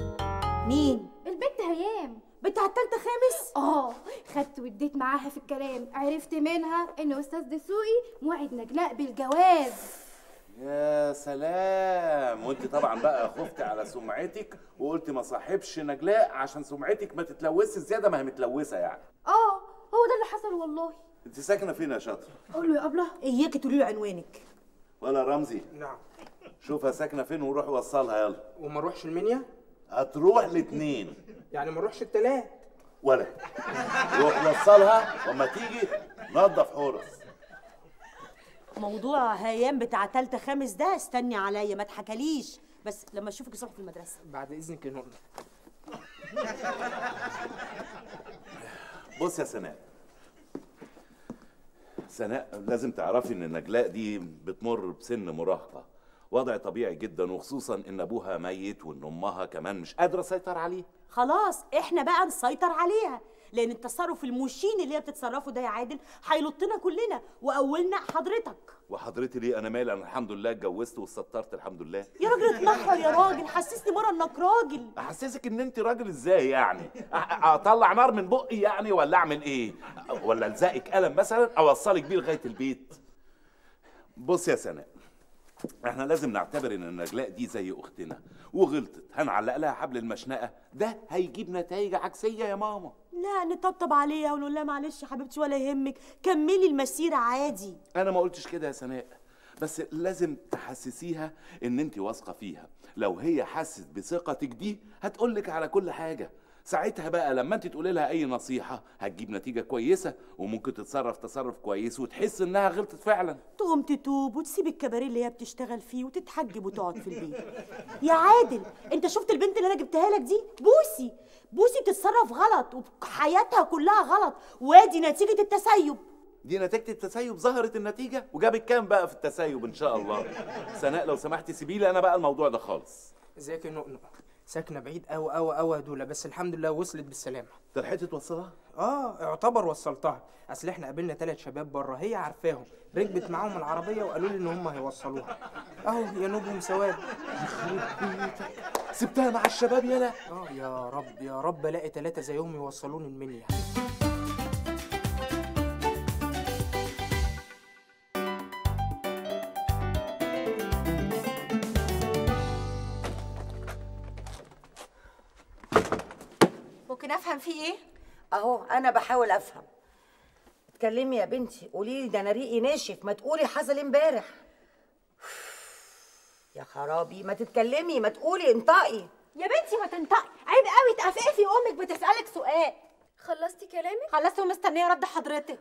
مين البنت هيام بتاع التالتة خامس اه خدت واديت معاها في الكلام عرفت منها ان استاذ دسوقي موعد نجلاء بالجواز يا سلام وانت طبعا بقى خفت على سمعتك وقلت ما صاحبش نجلاء عشان سمعتك ما تتلوثش زياده ما هي متلوثه يعني اه هو ده اللي حصل والله انت ساكنه فين يا شاطر قول له يا ابله اياكي تقولي له عنوانك ولا رمزي نعم شوفها ساكنه فين وروح وصلها يلا وما اروحش المنيا هتروح الاتنين يعني ما اروحش التلات ولا روح وصلها وما تيجي نظف حورس موضوع هيام بتاع تالتة خامس ده استني عليا ما تحكاليش بس لما اشوفك الصبح في المدرسه بعد اذنك يا نقطة بص يا سناء سناء لازم تعرفي ان نجلاء دي بتمر بسن مراهقه وضع طبيعي جدا وخصوصا ان ابوها ميت وان امها كمان مش قادره تسيطر عليه خلاص احنا بقى نسيطر عليها لان التصرف المشين اللي هي بتتصرفه ده يا عادل هيلطنا كلنا واولنا حضرتك وحضرتي ليه انا مالي انا الحمد لله اتجوزت واتسترت الحمد لله يا راجل اتنحر يا راجل حسسني مره انك راجل احسسك ان انت راجل ازاي يعني أ- اطلع نار من بقي يعني ولا اعمل ايه ولا الزقك قلم مثلا اوصلك بيه لغايه البيت بص يا سناء احنا لازم نعتبر ان نجلاء دي زي اختنا وغلطت هنعلق لها حبل المشنقه ده هيجيب نتائج عكسيه يا ماما لا نطبطب عليها ونقول لها معلش يا حبيبتي ولا يهمك كملي المسيره عادي انا ما قلتش كده يا سناء بس لازم تحسسيها ان انت واثقه فيها لو هي حست بثقتك دي هتقولك على كل حاجه ساعتها بقى لما انت تقولي لها اي نصيحه هتجيب نتيجه كويسه وممكن تتصرف تصرف كويس وتحس انها غلطت فعلا تقوم تتوب وتسيب الكباريه اللي هي بتشتغل فيه وتتحجب وتقعد في البيت يا عادل انت شفت البنت اللي انا جبتها لك دي بوسي بوسي بتتصرف غلط وحياتها كلها غلط وادي نتيجه التسيب دي نتيجه التسيب ظهرت النتيجه وجابت كام بقى في التسيب ان شاء الله سناء لو سمحتي سيبي لي انا بقى الموضوع ده خالص ازيك يا نقنق ساكنه بعيد قوي قوي قوي يا دوله بس الحمد لله وصلت بالسلامه انت لحقت توصلها اه اعتبر وصلتها اصل احنا قابلنا ثلاث شباب بره هي عارفاهم ركبت معاهم العربيه وقالوا لي ان هم هيوصلوها اهو يا نوبهم سواد سبتها مع الشباب يلا اه يا رب يا رب الاقي ثلاثه زيهم يوصلوني المنيا ممكن افهم فيه ايه اهو انا بحاول افهم اتكلمي يا بنتي قولي لي ده انا ريقي ناشف ما تقولي حصل إيه امبارح يا خرابي ما تتكلمي ما تقولي انطقي يا بنتي ما تنطقي عيب قوي تقفقفي امك بتسالك سؤال خلصتي كلامك خلصت ومستنيه رد حضرتك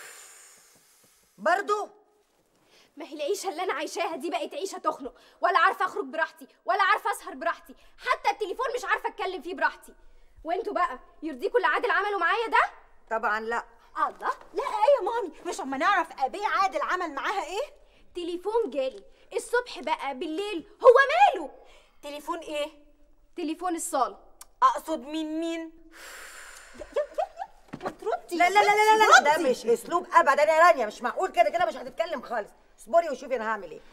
برضو ما هي العيشه اللي انا عايشاها دي بقت عيشه تخنق ولا عارفه اخرج براحتي ولا عارفه اسهر براحتي حتى التليفون مش عارفه اتكلم فيه براحتي وانتوا بقى يرضيكوا اللي عادل عمله معايا ده طبعا لا الله لا ايه يا مامي مش اما نعرف ابي عادل عمل معاها ايه تليفون جالي الصبح بقى بالليل هو ماله تليفون ايه تليفون الصاله اقصد مين مين يا يا يا ما تردي لا لا لا لا لا ده مش اسلوب ابدا يا رانيا مش معقول كده كده مش هتتكلم خالص اصبري وشوفي انا هعمل ايه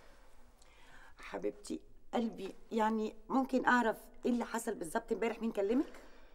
حبيبتي قلبي يعني ممكن اعرف ايه اللي حصل بالظبط امبارح مين كلمك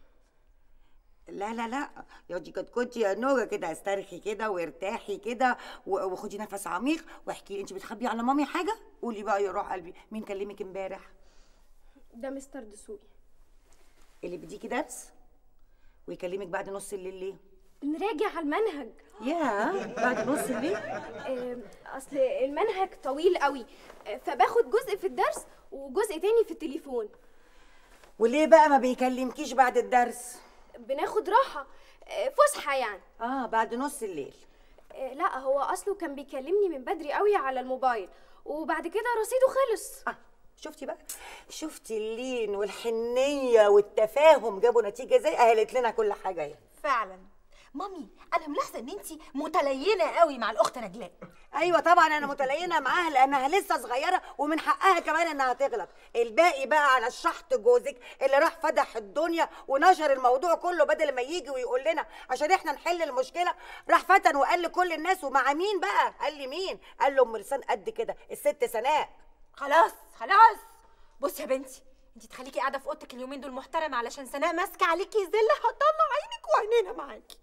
لا لا لا يا دي كتكوتي يا نوجة كده استرخي كده وارتاحي كده و- وخدي نفس عميق واحكي لي انت بتخبي على مامي حاجه قولي بقى يا روح قلبي مين كلمك امبارح ده مستر دسوقي اللي بيديكي درس ويكلمك بعد نص الليل ليه بنراجع على المنهج يا بعد نص الليل آم، اصل المنهج طويل قوي آه، فباخد جزء في الدرس وجزء تاني في التليفون وليه بقى ما بيكلمكيش بعد الدرس بناخد راحة آه، فسحة يعني اه بعد نص الليل آه، لا هو اصله كان بيكلمني من بدري قوي على الموبايل وبعد كده رصيده خلص اه شفتي بقى شفتي اللين والحنيه والتفاهم جابوا نتيجه ازاي قالت لنا كل حاجه اهي فعلا مامي انا ملاحظه ان انت متلينه قوي مع الاخت نجلاء ايوه طبعا انا متلينه معاها لانها لسه صغيره ومن حقها كمان انها تغلط الباقي بقى على الشحط جوزك اللي راح فتح الدنيا ونشر الموضوع كله بدل ما يجي ويقول لنا عشان احنا نحل المشكله راح فتن وقال لكل الناس ومع مين بقى قال لي مين قال له ام لسان قد كده الست سناء خلاص خلاص بصي يا بنتي انت تخليكي قاعده في اوضتك اليومين دول محترمه علشان سناء ماسكه عليكي زله هتطلع عينك وعينينا معاكي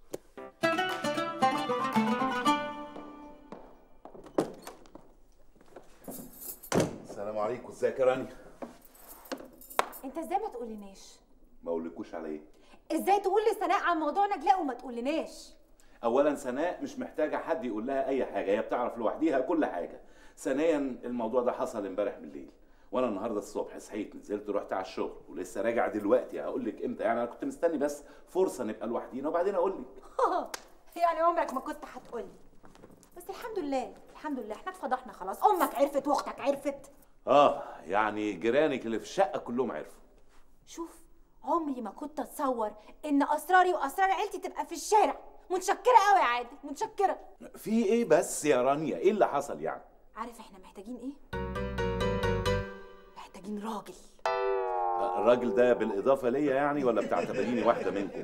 السلام عليكم ازيك يا رانيا انت ازاي ما تقوليناش ما اقولكوش على ايه ازاي تقول لسناء عن موضوع نجلاء وما تقوليناش اولا سناء مش محتاجه حد يقول لها اي حاجه هي بتعرف لوحديها كل حاجه ثانيا الموضوع ده حصل امبارح بالليل وانا النهارده الصبح صحيت نزلت رحت على الشغل ولسه راجع دلوقتي هقول لك امتى يعني انا كنت مستني بس فرصه نبقى لوحدينا وبعدين اقول لك يعني عمرك ما كنت هتقولي بس الحمد لله الحمد لله احنا اتفضحنا خلاص امك عرفت واختك عرفت اه يعني جيرانك اللي في الشقه كلهم عرفوا شوف عمري ما كنت اتصور ان اسراري واسرار عيلتي تبقى في الشارع متشكره قوي يا عادل متشكره في ايه بس يا رانيا ايه اللي حصل يعني عارف احنا محتاجين ايه محتاجين راجل الراجل ده بالاضافه ليا يعني ولا بتعتبريني واحده منكم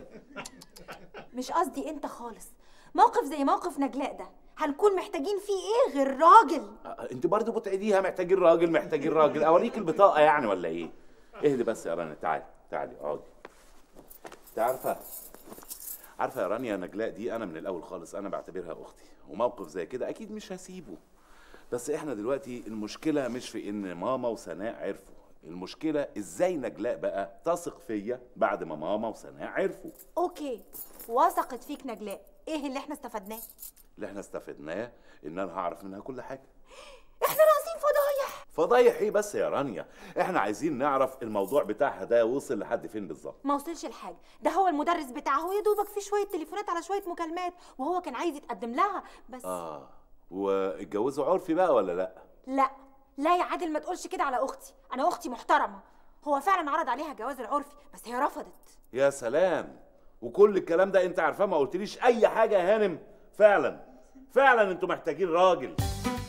مش قصدي انت خالص موقف زي موقف نجلاء ده هنكون محتاجين فيه ايه غير راجل آه، انت برضه بتعيديها محتاجين راجل محتاجين راجل اوريك البطاقه يعني ولا ايه اهدي بس يا رانيا تعالي تعالي اقعدي انت عارفه عارفه يا رانيا نجلاء دي انا من الاول خالص انا بعتبرها اختي وموقف زي كده اكيد مش هسيبه بس احنا دلوقتي المشكله مش في ان ماما وسناء عرفوا المشكله ازاي نجلاء بقى تثق فيا بعد ما ماما وسناء عرفوا اوكي وثقت فيك نجلاء ايه اللي احنا استفدناه اللي احنا استفدناه ان انا هعرف منها كل حاجه احنا ناقصين فضايح فضايح ايه بس يا رانيا احنا عايزين نعرف الموضوع بتاعها ده وصل لحد فين بالظبط ما وصلش لحاجه ده هو المدرس بتاعه هو يا دوبك في شويه تليفونات على شويه مكالمات وهو كان عايز يتقدم لها بس اه واتجوزوا عرفي بقى ولا لا لا لا يا عادل ما تقولش كده على اختي انا اختي محترمه هو فعلا عرض عليها الجواز العرفي بس هي رفضت يا سلام وكل الكلام ده انت عارفاه ما قلتليش اي حاجه يا هانم فعلا فعلا انتوا محتاجين راجل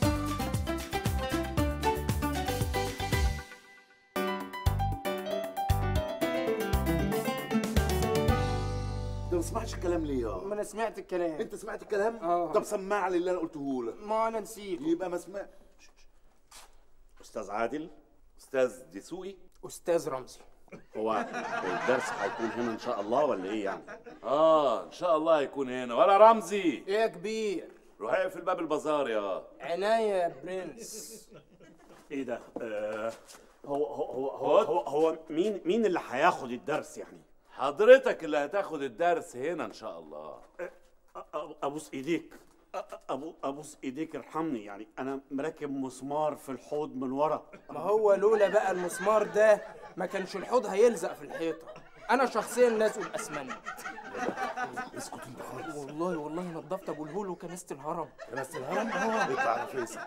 انت ما سمعتش الكلام ليه يا ما انا سمعت الكلام انت سمعت الكلام اه. طب سمع لي اللي انا قلته لك ما انا نسيت يبقى ما سمع استاذ عادل استاذ دسوقي استاذ رمزي هو الدرس هيكون هنا ان شاء الله ولا ايه يعني؟ اه ان شاء الله هيكون هنا ولا رمزي ايه يا كبير روح اقفل باب البازار يا عناية يا برنس ايه ده؟ آه هو هو هو هو, هو مين مين اللي هياخد الدرس يعني؟ حضرتك اللي هتاخد الدرس هنا ان شاء الله أ- أ- ابوس ايديك أ- أبو ابوس ايديك ارحمني يعني انا مركب مسمار في الحوض من ورا ما هو لولا بقى المسمار ده ما كانش الحوض هيلزق في الحيطه انا شخصيا لازم اسمنت اسكت انت خالص والله والله نضفت ابو الهول وكنست الهرم كنست الهرم اه اطلع على فيصل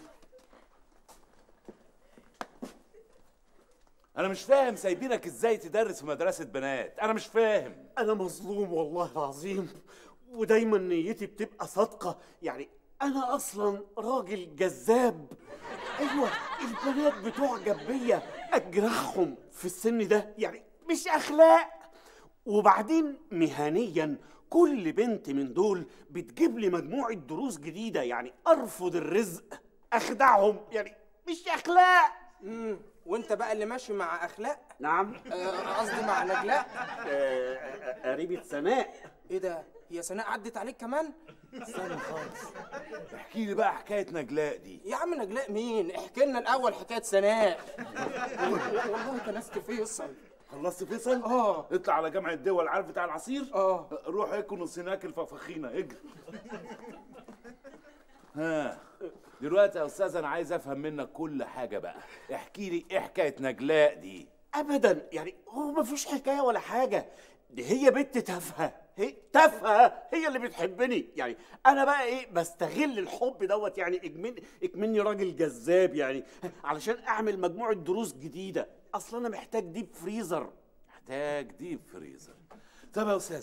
انا مش فاهم سايبينك ازاي تدرس في مدرسه بنات انا مش فاهم انا مظلوم والله العظيم ودايما نيتي بتبقى صادقه يعني انا اصلا راجل جذاب ايوه البنات بتعجب بيا اجرحهم في السن ده يعني مش اخلاق وبعدين مهنيا كل بنت من دول بتجيب لي مجموعه دروس جديده يعني ارفض الرزق اخدعهم يعني مش اخلاق امم وانت بقى اللي ماشي مع اخلاق نعم آه، قصدي مع نجلاء آه، قريبة سناء ايه ده هي سناء عدت عليك كمان استنى خالص احكي لي بقى حكايه نجلاء دي يا عم نجلاء مين احكي لنا الاول حكايه سناء والله كنست فيصل خلصت فيصل؟ اه اطلع على جامع الدول عارف بتاع العصير؟ اه روح اكل هناك الفخفخينه اجري ها دلوقتي يا استاذ انا عايز افهم منك كل حاجه بقى احكي لي ايه حكايه نجلاء دي ابدا يعني هو ما فيش حكايه ولا حاجه دي هي بنت تافهه هي تافهه هي اللي بتحبني يعني انا بقى ايه بستغل الحب دوت يعني اكمن اكمني راجل جذاب يعني علشان اعمل مجموعه دروس جديده اصلا انا محتاج ديب فريزر محتاج ديب فريزر طب يا استاذ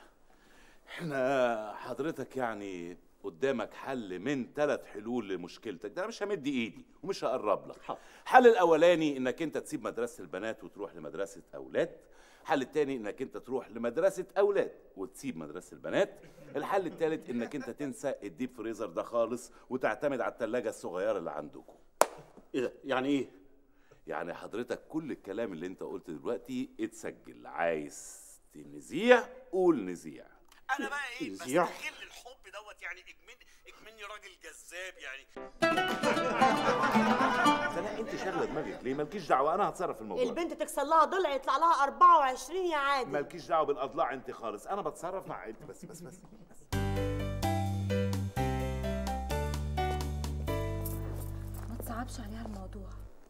احنا حضرتك يعني قدامك حل من ثلاث حلول لمشكلتك ده انا مش همد ايدي ومش هقرب لك الحل الاولاني انك انت تسيب مدرسه البنات وتروح لمدرسه اولاد الحل التاني انك انت تروح لمدرسه اولاد وتسيب مدرسه البنات الحل التالت انك انت تنسى الديب فريزر ده خالص وتعتمد على الثلاجه الصغيره اللي عندكم ايه ده يعني ايه يعني حضرتك كل الكلام اللي انت قلته دلوقتي اتسجل عايز تنذيع قول نذيع انا بقى ايه نذيع. بستغل الحب دوت يعني اكمن اكمني راجل جذاب يعني سناء انت شاغله دماغك ليه مالكيش دعوه انا هتصرف في الموضوع ده. البنت تكسر لها ضلع يطلع لها 24 يا عادل مالكيش دعوه بالاضلاع انت خالص انا بتصرف مع عيلتي بس بس بس ما تصعبش عليها الموضوع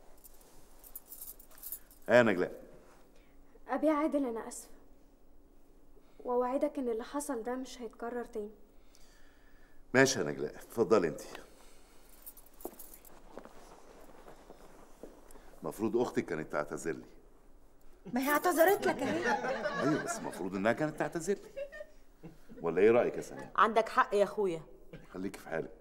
يا نجلاء أبي عادل أنا آسفة وأوعدك إن اللي حصل ده مش هيتكرر تاني ماشي يا نجلاء اتفضلي انت المفروض اختك كانت تعتذر لي ما هي اعتذرت لك اهي ايوه بس المفروض انها كانت تعتذر لي ولا ايه رايك يا سناء عندك حق يا اخويا خليكي في حالك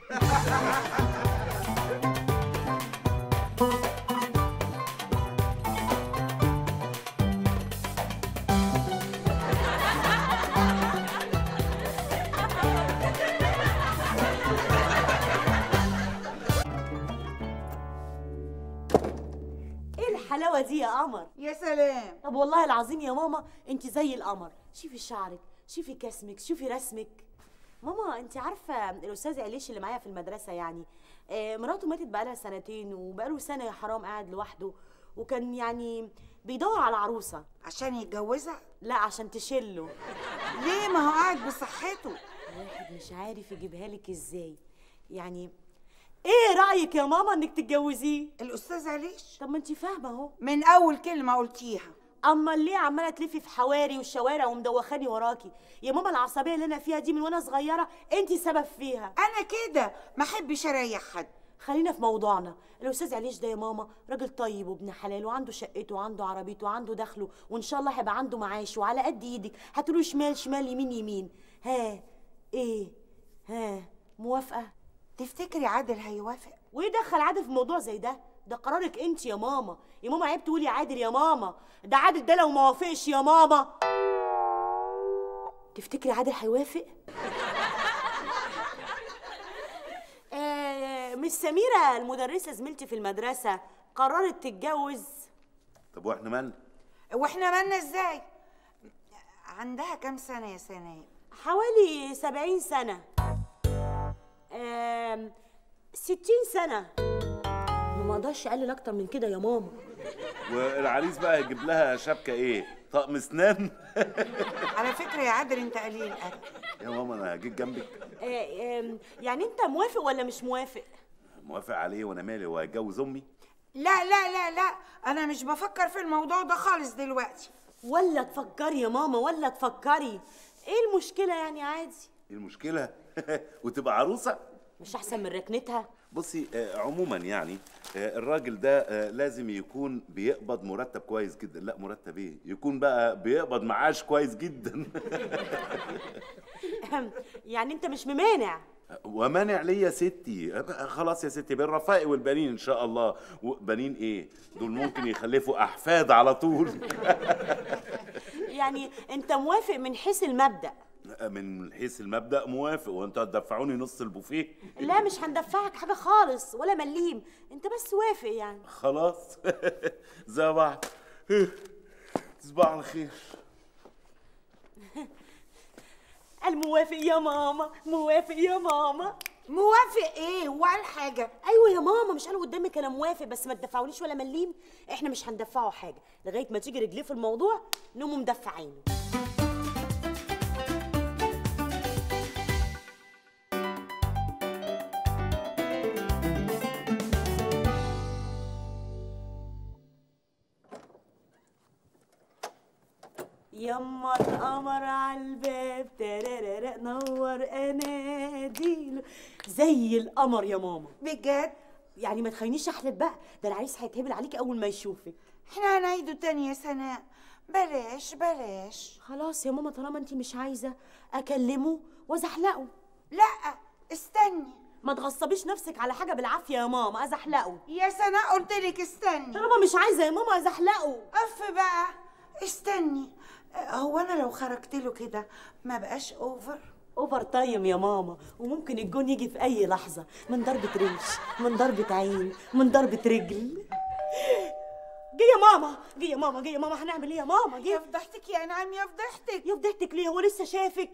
ايه الحلاوه دي يا قمر يا سلام طب والله العظيم يا ماما انت زي القمر شوفي شعرك شوفي كسمك شوفي رسمك ماما انت عارفه الاستاذ عليش اللي معايا في المدرسه يعني آه مراته ماتت بقالها سنتين وبقاله سنه يا حرام قاعد لوحده وكان يعني بيدور على عروسه عشان يتجوزها لا عشان تشله ليه ما هو قاعد بصحته واحد مش عارف يجيبها لك ازاي يعني ايه رايك يا ماما انك تتجوزيه الاستاذ عليش طب ما انت فاهمه اهو من اول كلمه قلتيها اما ليه عماله تلفي في حواري والشوارع ومدوخاني وراكي يا ماما العصبيه اللي انا فيها دي من وانا صغيره انت سبب فيها انا كده ما احبش اريح حد خلينا في موضوعنا الاستاذ عليش ده يا ماما راجل طيب وابن حلال وعنده شقته وعنده عربيته وعنده دخله وان شاء الله هيبقى عنده معاش وعلى قد ايدك هتقولوا شمال شمال يمين يمين ها ايه ها موافقه تفتكري عادل هيوافق وايه دخل عادل في موضوع زي ده ده قرارك انت يا ماما يا ماما عيب تقولي عادل يا ماما ده عادل ده لو ما وافقش يا ماما تفتكري عادل هيوافق آه مش سميرة المدرسة زميلتي في المدرسة قررت تتجوز طب واحنا مالنا واحنا مالنا ازاي عندها كام سنه يا سناء حوالي سبعين سنة آم، ستين سنة ما اقدرش اقلل اكتر من كده يا ماما والعريس بقى يجيب لها شبكه ايه طقم اسنان على فكره يا عادل انت قليل الادب يا ماما انا هجيت جنبك آه، آم، يعني انت موافق ولا مش موافق موافق عليه وانا مالي هو هيتجوز امي لا لا لا لا انا مش بفكر في الموضوع ده خالص دلوقتي ولا تفكري يا ماما ولا تفكري ايه المشكلة يعني عادي ايه المشكله وتبقى عروسه مش احسن من ركنتها بصي آه، عموما يعني آه، الراجل ده آه، لازم يكون بيقبض مرتب كويس جدا لا مرتب ايه يكون بقى بيقبض معاش كويس جدا يعني انت مش ممانع ومانع ليه يا ستي آه، خلاص يا ستي بالرفاق والبنين ان شاء الله وبنين ايه دول ممكن يخلفوا احفاد على طول يعني انت موافق من حيث المبدأ من حيث المبدأ موافق وانتوا هتدفعوني نص البوفيه لا مش هندفعك حاجه خالص ولا مليم انت بس وافق يعني خلاص زي بعض تصبح على خير الموافق يا ماما موافق يا ماما موافق ايه ولا حاجه ايوه يا ماما مش قالوا قدامك انا موافق بس ما تدفعونيش ولا مليم احنا مش هندفعه حاجه لغايه ما تيجي رجليه في الموضوع نقوموا مدفعينه يما القمر على الباب ترارارا نور اناديله زي القمر يا ماما بجد يعني ما تخلينيش احلف بقى ده العريس هيتهبل عليكي اول ما يشوفك احنا هنعيده تاني يا سناء بلاش بلاش خلاص يا ماما طالما انت مش عايزه اكلمه وازحلقه لا استني ما تغصبيش نفسك على حاجه بالعافيه يا ماما ازحلقه يا سناء قلت لك استني طالما مش عايزه يا ماما ازحلقه اف بقى استني هو انا لو خرجت له كده ما بقاش اوفر اوفر تايم يا ماما وممكن الجون يجي في اي لحظه من ضربه ريش من ضربه عين من ضربه رجل جه يا ماما جه يا ماما جه يا ماما هنعمل ايه يا ماما جه يا فضحتك يا انعام يا فضحتك يا فضحتك ليه هو لسه شافك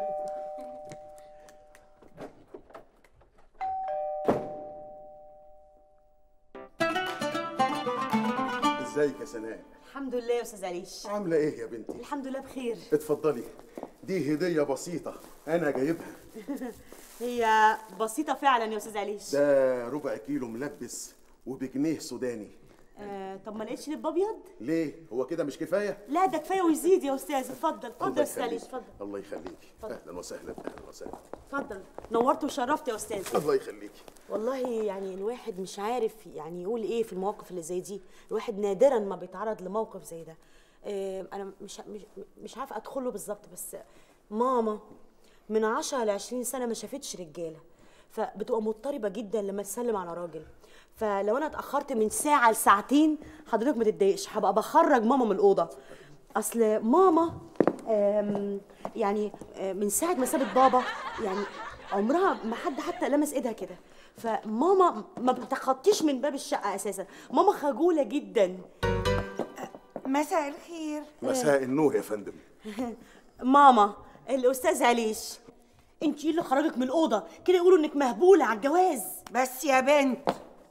ازيك يا سناء الحمد لله يا استاذ عليش عامله ايه يا بنتي الحمد لله بخير اتفضلي دي هديه بسيطه انا جايبها هي بسيطه فعلا يا استاذ عليش ده ربع كيلو ملبس وبجنيه سوداني آه طب ما لقيتش لب ابيض ليه هو كده مش كفايه لا ده كفايه ويزيد يا استاذ اتفضل اتفضل الله يا استاذ عليش يخليكي. اتفضل الله يخليكي اهلا وسهلا اهلا وسهلا اتفضل نورت وشرفت يا استاذ الله يخليكي والله يعني الواحد مش عارف يعني يقول ايه في المواقف اللي زي دي الواحد نادرا ما بيتعرض لموقف زي ده آه، انا مش مش مش عارفه ادخله بالظبط بس ماما من 10 ل 20 سنه ما شافتش رجاله فبتبقى مضطربه جدا لما تسلم على راجل فلو انا اتاخرت من ساعه لساعتين حضرتك ما تتضايقش هبقى بخرج ماما من الاوضه اصل ماما آم، يعني آه، من ساعه ما سابت بابا يعني عمرها ما حد حتى لمس ايدها كده فماما ما بتخطيش من باب الشقه اساسا ماما خجوله جدا مساء الخير مساء النور يا فندم ماما الاستاذ عليش انت ايه اللي خرجك من الاوضه كده يقولوا انك مهبوله على الجواز بس يا بنت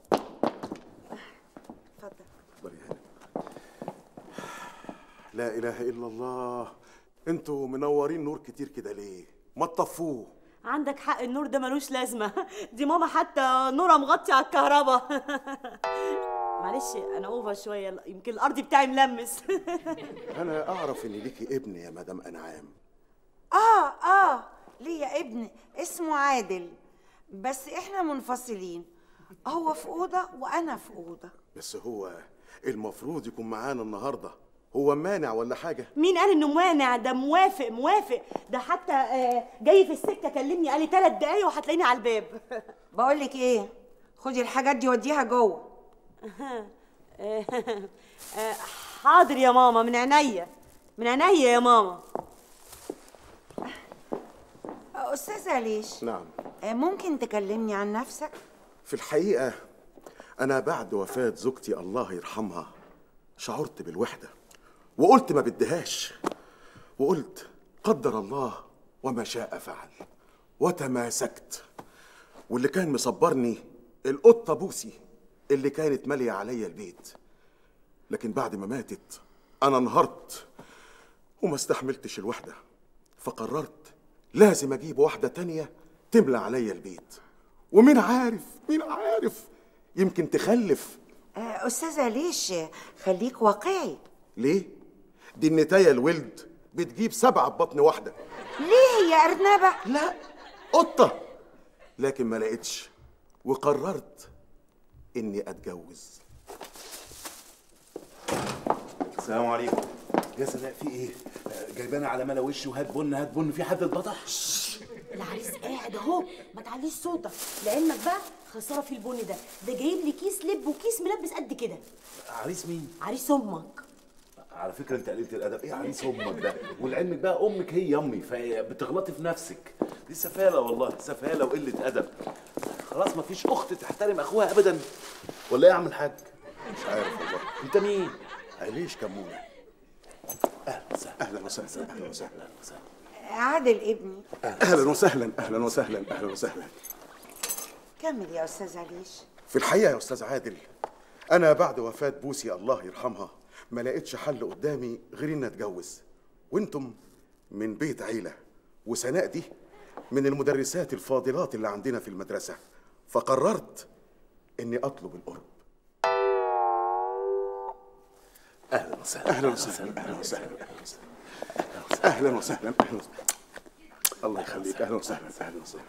لا اله الا الله انتوا منورين نور كتير كده ليه ما تطفوه عندك حق النور ده ملوش لازمه دي ماما حتى نورها مغطي على الكهرباء معلش انا اوفر شويه يمكن الارض بتاعي ملمس انا اعرف ان ليكي ابن يا مدام انعام اه اه ليا ابن اسمه عادل بس احنا منفصلين هو في اوضه وانا في اوضه بس هو المفروض يكون معانا النهارده هو مانع ولا حاجه مين قال انه مانع ده موافق موافق ده حتى آه، جاي في السكه كلمني قال لي ثلاث دقايق وهتلاقيني على الباب بقول لك ايه خدي الحاجات دي وديها جوه آه، حاضر يا ماما من عينيا من عينيا يا ماما استاذه ليش نعم آه، ممكن تكلمني عن نفسك في الحقيقه انا بعد وفاه زوجتي الله يرحمها شعرت بالوحده وقلت ما بديهاش وقلت قدر الله وما شاء فعل وتماسكت واللي كان مصبرني القطه بوسي اللي كانت ماليه عليا البيت لكن بعد ما ماتت انا انهارت وما استحملتش الوحده فقررت لازم اجيب واحده تانية تملى عليا البيت ومين عارف مين عارف يمكن تخلف آه، استاذه ليش خليك واقعي ليه دي النتايه الولد بتجيب سبعه ببطن واحده ليه يا ارنبه لا قطه لكن ما لقيتش وقررت اني اتجوز السلام عليكم يا سناء في ايه جايبانا على ملا وشي وهات بن هات بن في حد اتبطح العريس قاعد اهو ما تعليش صوتك لعلمك بقى خساره في البن ده ده جايب لي كيس لب وكيس ملبس قد كده عريس مين عريس امك على فكره انت قليله الادب ايه عريس امك ده ولعلمك بقى امك هي امي فبتغلطي في نفسك دي سفاله والله سفاله وقله ادب خلاص مفيش اخت تحترم اخوها ابدا ولا ايه يا عم الحاج مش عارف والله انت مين عليش كمونه اهلا وسهلا اهلا وسهلا اهلا وسهلا عادل ابني اهلا وسهلا اهلا وسهلا اهلا وسهلا كمل يا استاذ عليش في الحقيقه يا استاذ عادل انا بعد وفاه بوسي الله يرحمها ما لقيتش حل قدامي غير اني اتجوز وانتم من بيت عيله وسناء دي من المدرسات الفاضلات اللي عندنا في المدرسه فقررت اني اطلب القرب اهلا وسهلا اهلا وسهلا اهلا وسهلا اهلا وسهلا اهلا وسهلا الله يخليك اهلا وسهلا اهلا وسهلا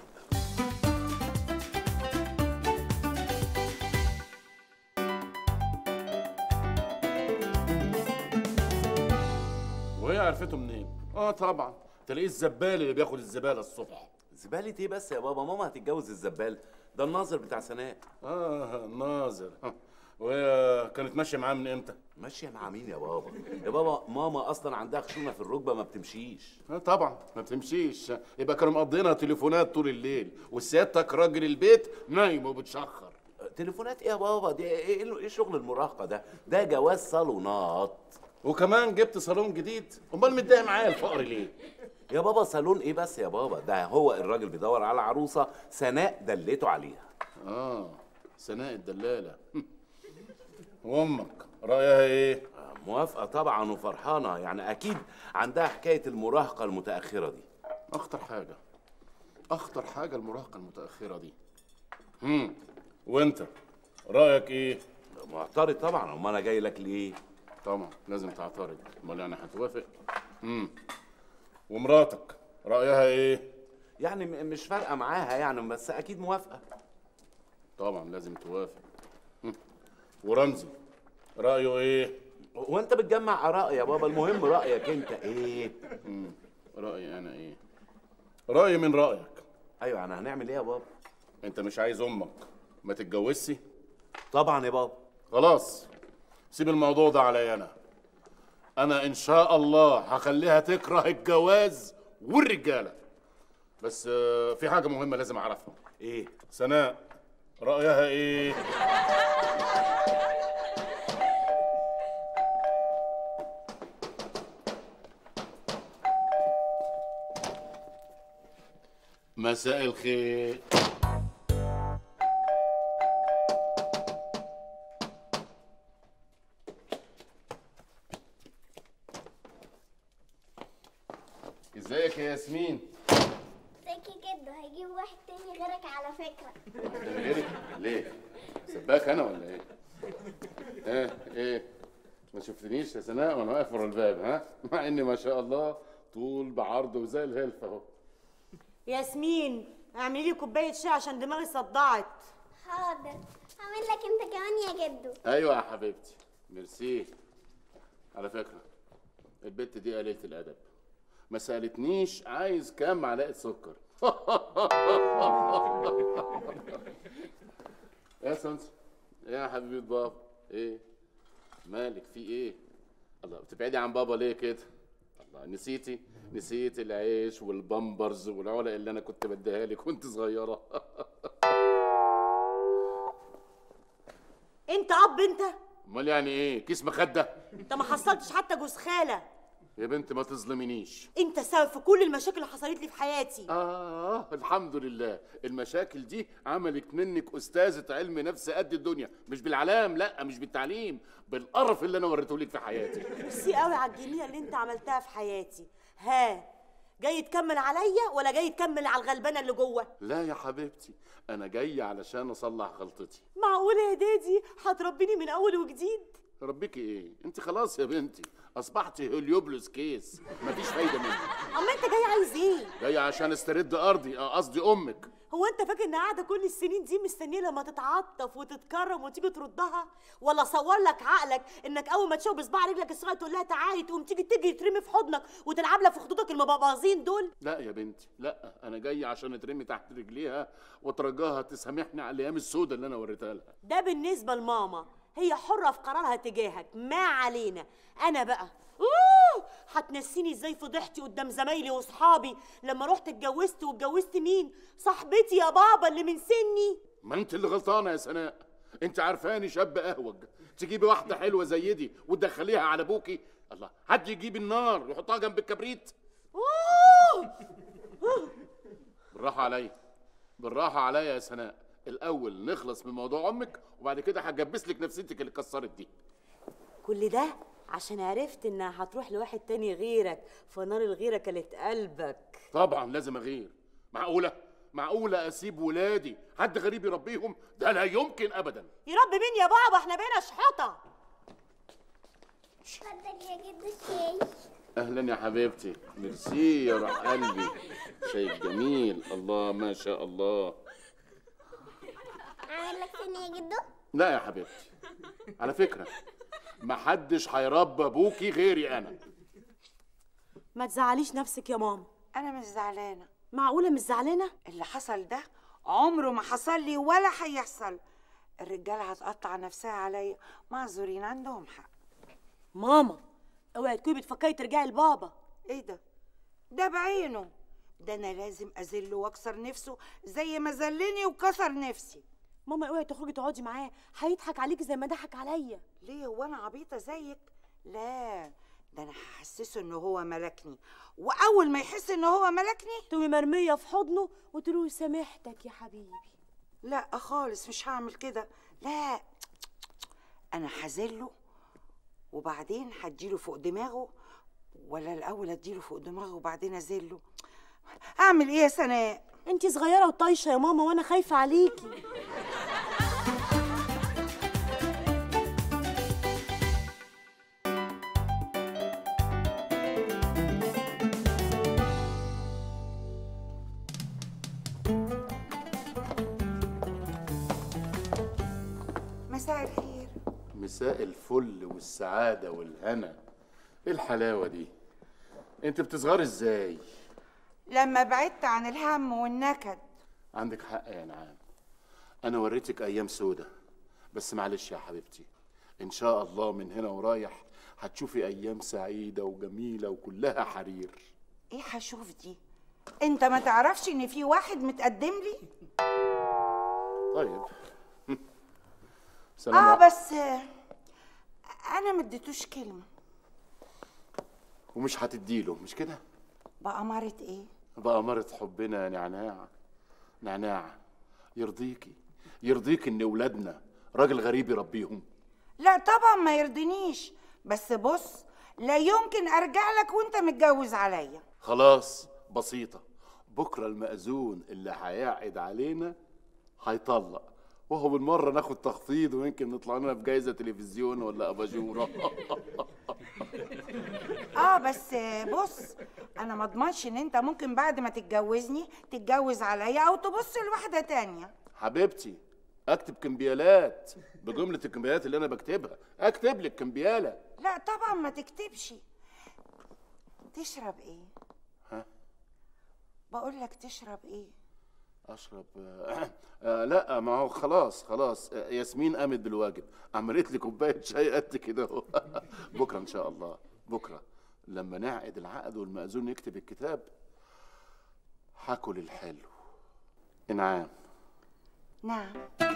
وهي عرفته منين؟ اه طبعا تلاقيه الزبال اللي بياخد الزباله الصبح زبالة ايه بس يا بابا ماما هتتجوز الزبال ده الناظر بتاع سناء اه ناظر آه. وهي كانت ماشيه معاه من امتى؟ ماشيه مع مين يا بابا يا بابا ماما اصلا عندها خشونه في الركبه ما بتمشيش آه طبعا ما بتمشيش يبقى كانوا مقضينها تليفونات طول الليل وسيادتك راجل البيت نايم وبتشخر تليفونات ايه يا بابا دي ايه ايه شغل المراهقه ده ده جواز صالونات وكمان جبت صالون جديد امال متضايق معايا الفقر ليه يا بابا صالون ايه بس يا بابا ده هو الراجل بيدور على عروسه سناء دلته عليها اه سناء الدلاله وامك رايها ايه موافقه طبعا وفرحانه يعني اكيد عندها حكايه المراهقه المتاخره دي اخطر حاجه اخطر حاجه المراهقه المتاخره دي امم وانت رايك ايه معترض طبعا امال انا جاي لك ليه طبعا لازم تعترض امال يعني هتوافق امم ومراتك رايها ايه يعني م- مش فارقه معاها يعني بس اكيد موافقه طبعا لازم توافق مم. ورمزي رايه ايه وانت بتجمع اراء يا بابا المهم رايك انت ايه امم رايي انا ايه رايي من رايك ايوه يعني هنعمل ايه يا بابا انت مش عايز امك ما تتجوزش طبعا يا بابا خلاص سيب الموضوع ده عليا انا انا ان شاء الله هخليها تكره الجواز والرجاله بس آه، في حاجه مهمه لازم اعرفها ايه سناء رايها ايه مساء الخير ازيك يا ياسمين ذكي جدا هيجيب واحد تاني غيرك على فكرة ده من غيرك ليه سباك انا ولا ايه ايه ايه ما شفتنيش يا سناء وانا واقف ورا الباب ها مع اني ما شاء الله طول بعرض وزي الهلف اهو ياسمين اعملي لي كوبايه شاي عشان دماغي صدعت حاضر هعمل لك انت كمان يا جدو ايوه يا حبيبتي ميرسي على فكره البت دي قليله الادب ما سالتنيش عايز كام معلقه سكر يا سانسو ايه يا حبيبه بابا ايه مالك في ايه الله بتبعدي عن بابا ليه كده الله نسيتي نسيتي العيش والبامبرز والعلق اللي انا كنت بديها لك وانت صغيره انت اب انت امال يعني ايه كيس مخده انت ما حصلتش حتى جوز خاله يا بنت ما تظلمنيش انت سبب في كل المشاكل اللي حصلت لي في حياتي آه الحمد لله المشاكل دي عملت منك أستاذة علم نفس قد الدنيا مش بالعلام لا مش بالتعليم بالقرف اللي أنا وريته لك في حياتي ميرسي قوي على الجميله اللي انت عملتها في حياتي ها جاي تكمل عليا ولا جاي تكمل على الغلبانه اللي جوه لا يا حبيبتي أنا جاي علشان أصلح غلطتي معقوله يا دادي هتربيني من اول وجديد ربيكي إيه أنت خلاص يا بنتي أصبحت هليوبلس كيس مفيش فايدة منك اما انت جاي عايز ايه جاي عشان استرد أرضي آه، قصدي أمك هو انت فاكر ان قاعده كل السنين دي مستنيه لما تتعطف وتتكرم وتيجي تردها ولا صور لك عقلك انك اول ما تشوف بصباع رجلك الصغير تقول لها تعالي تقوم تيجي تجري ترمي في حضنك وتلعب لها في خدودك المبابازين دول لا يا بنتي لا أنا جاي عشان أترمي تحت رجليها وأترجاها تسامحني على الأيام السوداء اللي أنا وريتها لها ده بالنسبه لماما هي حره في قرارها تجاهك ما علينا انا بقى اوه هتنسيني ازاي فضحتي قدام زمايلي واصحابي لما رحت اتجوزت واتجوزت مين صاحبتي يا بابا اللي من سني ما انت اللي غلطانه يا سناء انت عارفاني شاب اهوج تجيبي واحده حلوه زي دي وتدخليها على ابوكي الله حد يجيب النار يحطها جنب الكبريت اوه بالراحه عليا بالراحه عليا يا سناء الاول نخلص من موضوع امك وبعد كده هجبس لك نفسيتك اللي اتكسرت دي كل ده عشان عرفت انها هتروح لواحد تاني غيرك فنار الغيره كانت قلبك طبعا لازم اغير معقوله معقوله اسيب ولادي حد غريب يربيهم ده لا يمكن ابدا يا رب مين يا بابا احنا بقينا شحطه اتفضل يا جدو الشاي اهلا يا حبيبتي ميرسي يا روح قلبي شاي جميل الله ما شاء الله اعمل لك ثانية يا جدو لا يا حبيبتي على فكره محدش هيربى ابوكي غيري انا ما تزعليش نفسك يا ماما انا مش زعلانه معقوله مش زعلانه اللي حصل ده عمره ما حصل لي ولا هيحصل الرجاله هتقطع نفسها عليا معذورين عندهم حق ماما اوعي تكوني بتفكري ترجعي لبابا ايه ده ده بعينه ده انا لازم اذله واكسر نفسه زي ما ذلني وكسر نفسي ماما اوعي تخرجي تقعدي معاه هيضحك عليكي زي ما ضحك عليا ليه هو انا عبيطه زيك لا ده انا هحسسه ان هو ملكني واول ما يحس ان هو ملكني تقومي مرميه في حضنه وتقولي سامحتك يا حبيبي لا خالص مش هعمل كده لا انا هذله وبعدين هديله فوق دماغه ولا الاول اديله فوق دماغه وبعدين اذله اعمل ايه يا سناء انتي صغيره وطايشه يا ماما وانا خايفه عليكي مساء الخير مساء الفل والسعاده والهنا ايه الحلاوه دي انت بتصغري ازاي لما بعدت عن الهم والنكد عندك حق يا نعام انا وريتك ايام سودة بس معلش يا حبيبتي ان شاء الله من هنا ورايح هتشوفي ايام سعيده وجميله وكلها حرير ايه هشوف دي انت ما تعرفش ان في واحد متقدم لي طيب سلام اه عليكم. بس آه، انا ما اديتوش كلمه ومش هتديله مش كده بأمارة ايه بأمارة حبنا يا نعناع نعناع يرضيكي يرضيك ان ولادنا راجل غريب يربيهم لا طبعا ما يرضينيش بس بص لا يمكن ارجع لك وانت متجوز عليا خلاص بسيطة بكرة المأذون اللي هيعقد علينا هيطلق وهو بالمرة ناخد تخفيض ويمكن نطلع لنا بجايزة تلفزيون ولا أباجورة اه بس آه، بص انا ما اضمنش ان انت ممكن بعد ما تتجوزني تتجوز عليا او تبص لواحده تانية حبيبتي اكتب كمبيالات بجملة الكمبيالات اللي انا بكتبها اكتب لك كمبيالة لا طبعا ما تكتبش تشرب ايه ها بقول لك تشرب ايه اشرب آه آه لا ما هو خلاص خلاص آه ياسمين قامت بالواجب عملت لي كوبايه شاي قد كده اهو. بكره ان شاء الله بكره لما نعقد العقد والمأذون يكتب الكتاب هاكل الحلو انعام نعم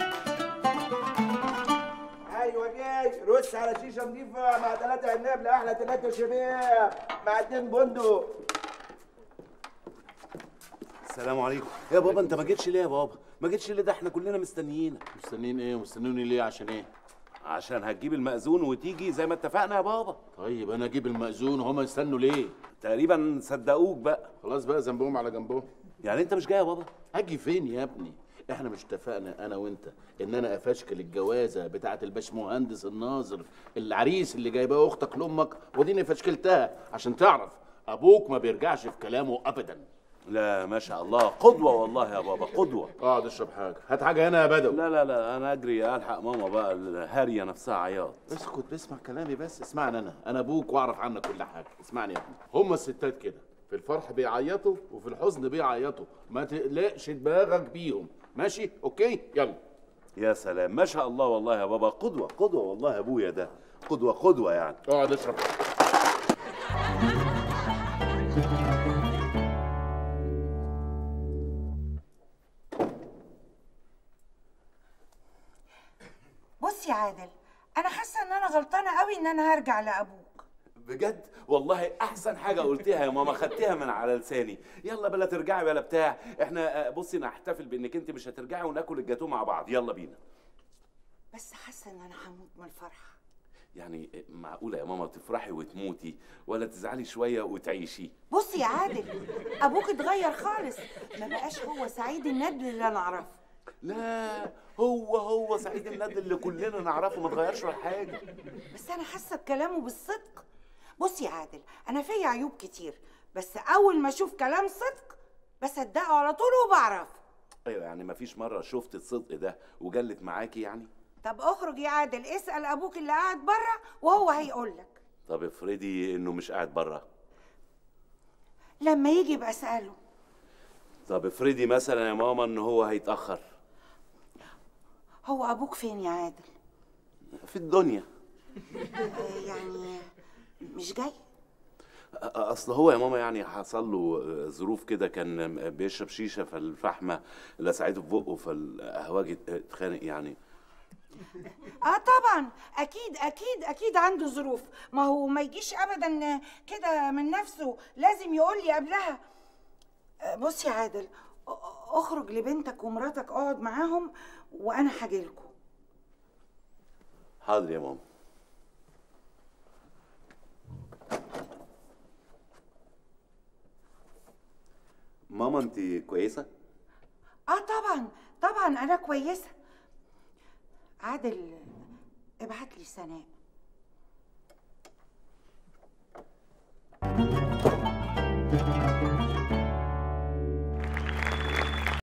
ايوه جاي رص على شيشه نضيفه مع ثلاثه عناب لاحلى ثلاثه شباب مع اتنين بندق السلام عليكم يا بابا انت ما جيتش ليه يا بابا ما جيتش ليه ده احنا كلنا مستنيينك مستنيين ايه مستنيوني ليه عشان ايه عشان هتجيب المأذون وتيجي زي ما اتفقنا يا بابا طيب انا اجيب المأذون وهما يستنوا ليه تقريبا صدقوك بقى خلاص بقى ذنبهم على جنبهم يعني انت مش جاي يا بابا اجي فين يا ابني احنا مش اتفقنا انا وانت ان انا افشكل الجوازه بتاعه الباشمهندس الناظر العريس اللي جايباه اختك لامك وديني فشكلتها عشان تعرف ابوك ما بيرجعش في كلامه ابدا لا ما شاء الله قدوة والله يا بابا قدوة اقعد اشرب حاجه هات حاجه هنا يا بدوي لا لا لا انا اجري الحق ماما بقى الهارية نفسها عياط اسكت باسمع كلامي بس اسمعني انا انا ابوك واعرف عنك كل حاجه اسمعني يا ابني هما الستات كده في الفرح بيعيطوا وفي الحزن بيعيطوا ما تقلقش دماغك بيهم ماشي اوكي يلا يا سلام ما شاء الله والله يا بابا قدوه قدوه والله يا ابويا ده قدوه قدوه يعني اقعد اشرب بص يا عادل انا حاسه ان انا غلطانه قوي ان انا هرجع لابوك بجد والله احسن حاجه قلتيها يا ماما خدتيها من على لساني يلا بلا ترجعي بلا بتاع احنا آه، بصي نحتفل بانك انت مش هترجعي وناكل الجاتوه مع بعض يلا بينا بس حاسه ان انا هموت من الفرحه يعني آه، معقوله يا ماما تفرحي وتموتي ولا تزعلي شويه وتعيشي بص يا عادل ابوك اتغير خالص ما بقاش هو سعيد الندل اللي انا اعرفه لا هو هو سعيد الند اللي كلنا نعرفه ما اتغيرش ولا حاجه بس انا حاسه بكلامه بالصدق بص يا عادل انا فيا عيوب كتير بس اول ما اشوف كلام صدق بصدقه على طول وبعرفه ايوه يعني ما فيش مره شفت الصدق ده وجلت معاكي يعني طب اخرج يا عادل اسال ابوك اللي قاعد بره وهو هيقول لك طب افرضي انه مش قاعد بره لما يجي يبقى اساله طب افرضي مثلا يا ماما ان هو هيتاخر هو ابوك فين يا عادل في الدنيا آه، يعني مش جاي اصل هو يا ماما يعني حصل له ظروف كده كان بيشرب شيشه فالفحمه لسعته في بقه فالقهوجي اتخانق يعني اه طبعا اكيد اكيد اكيد عنده ظروف ما هو ما يجيش ابدا كده من نفسه لازم يقول لي قبلها آه، بص يا عادل أ- اخرج لبنتك ومراتك اقعد معاهم وانا هاجيلكوا حاضر يا ماما ماما انت كويسه اه طبعا طبعا انا كويسه عادل ابعت لي سناء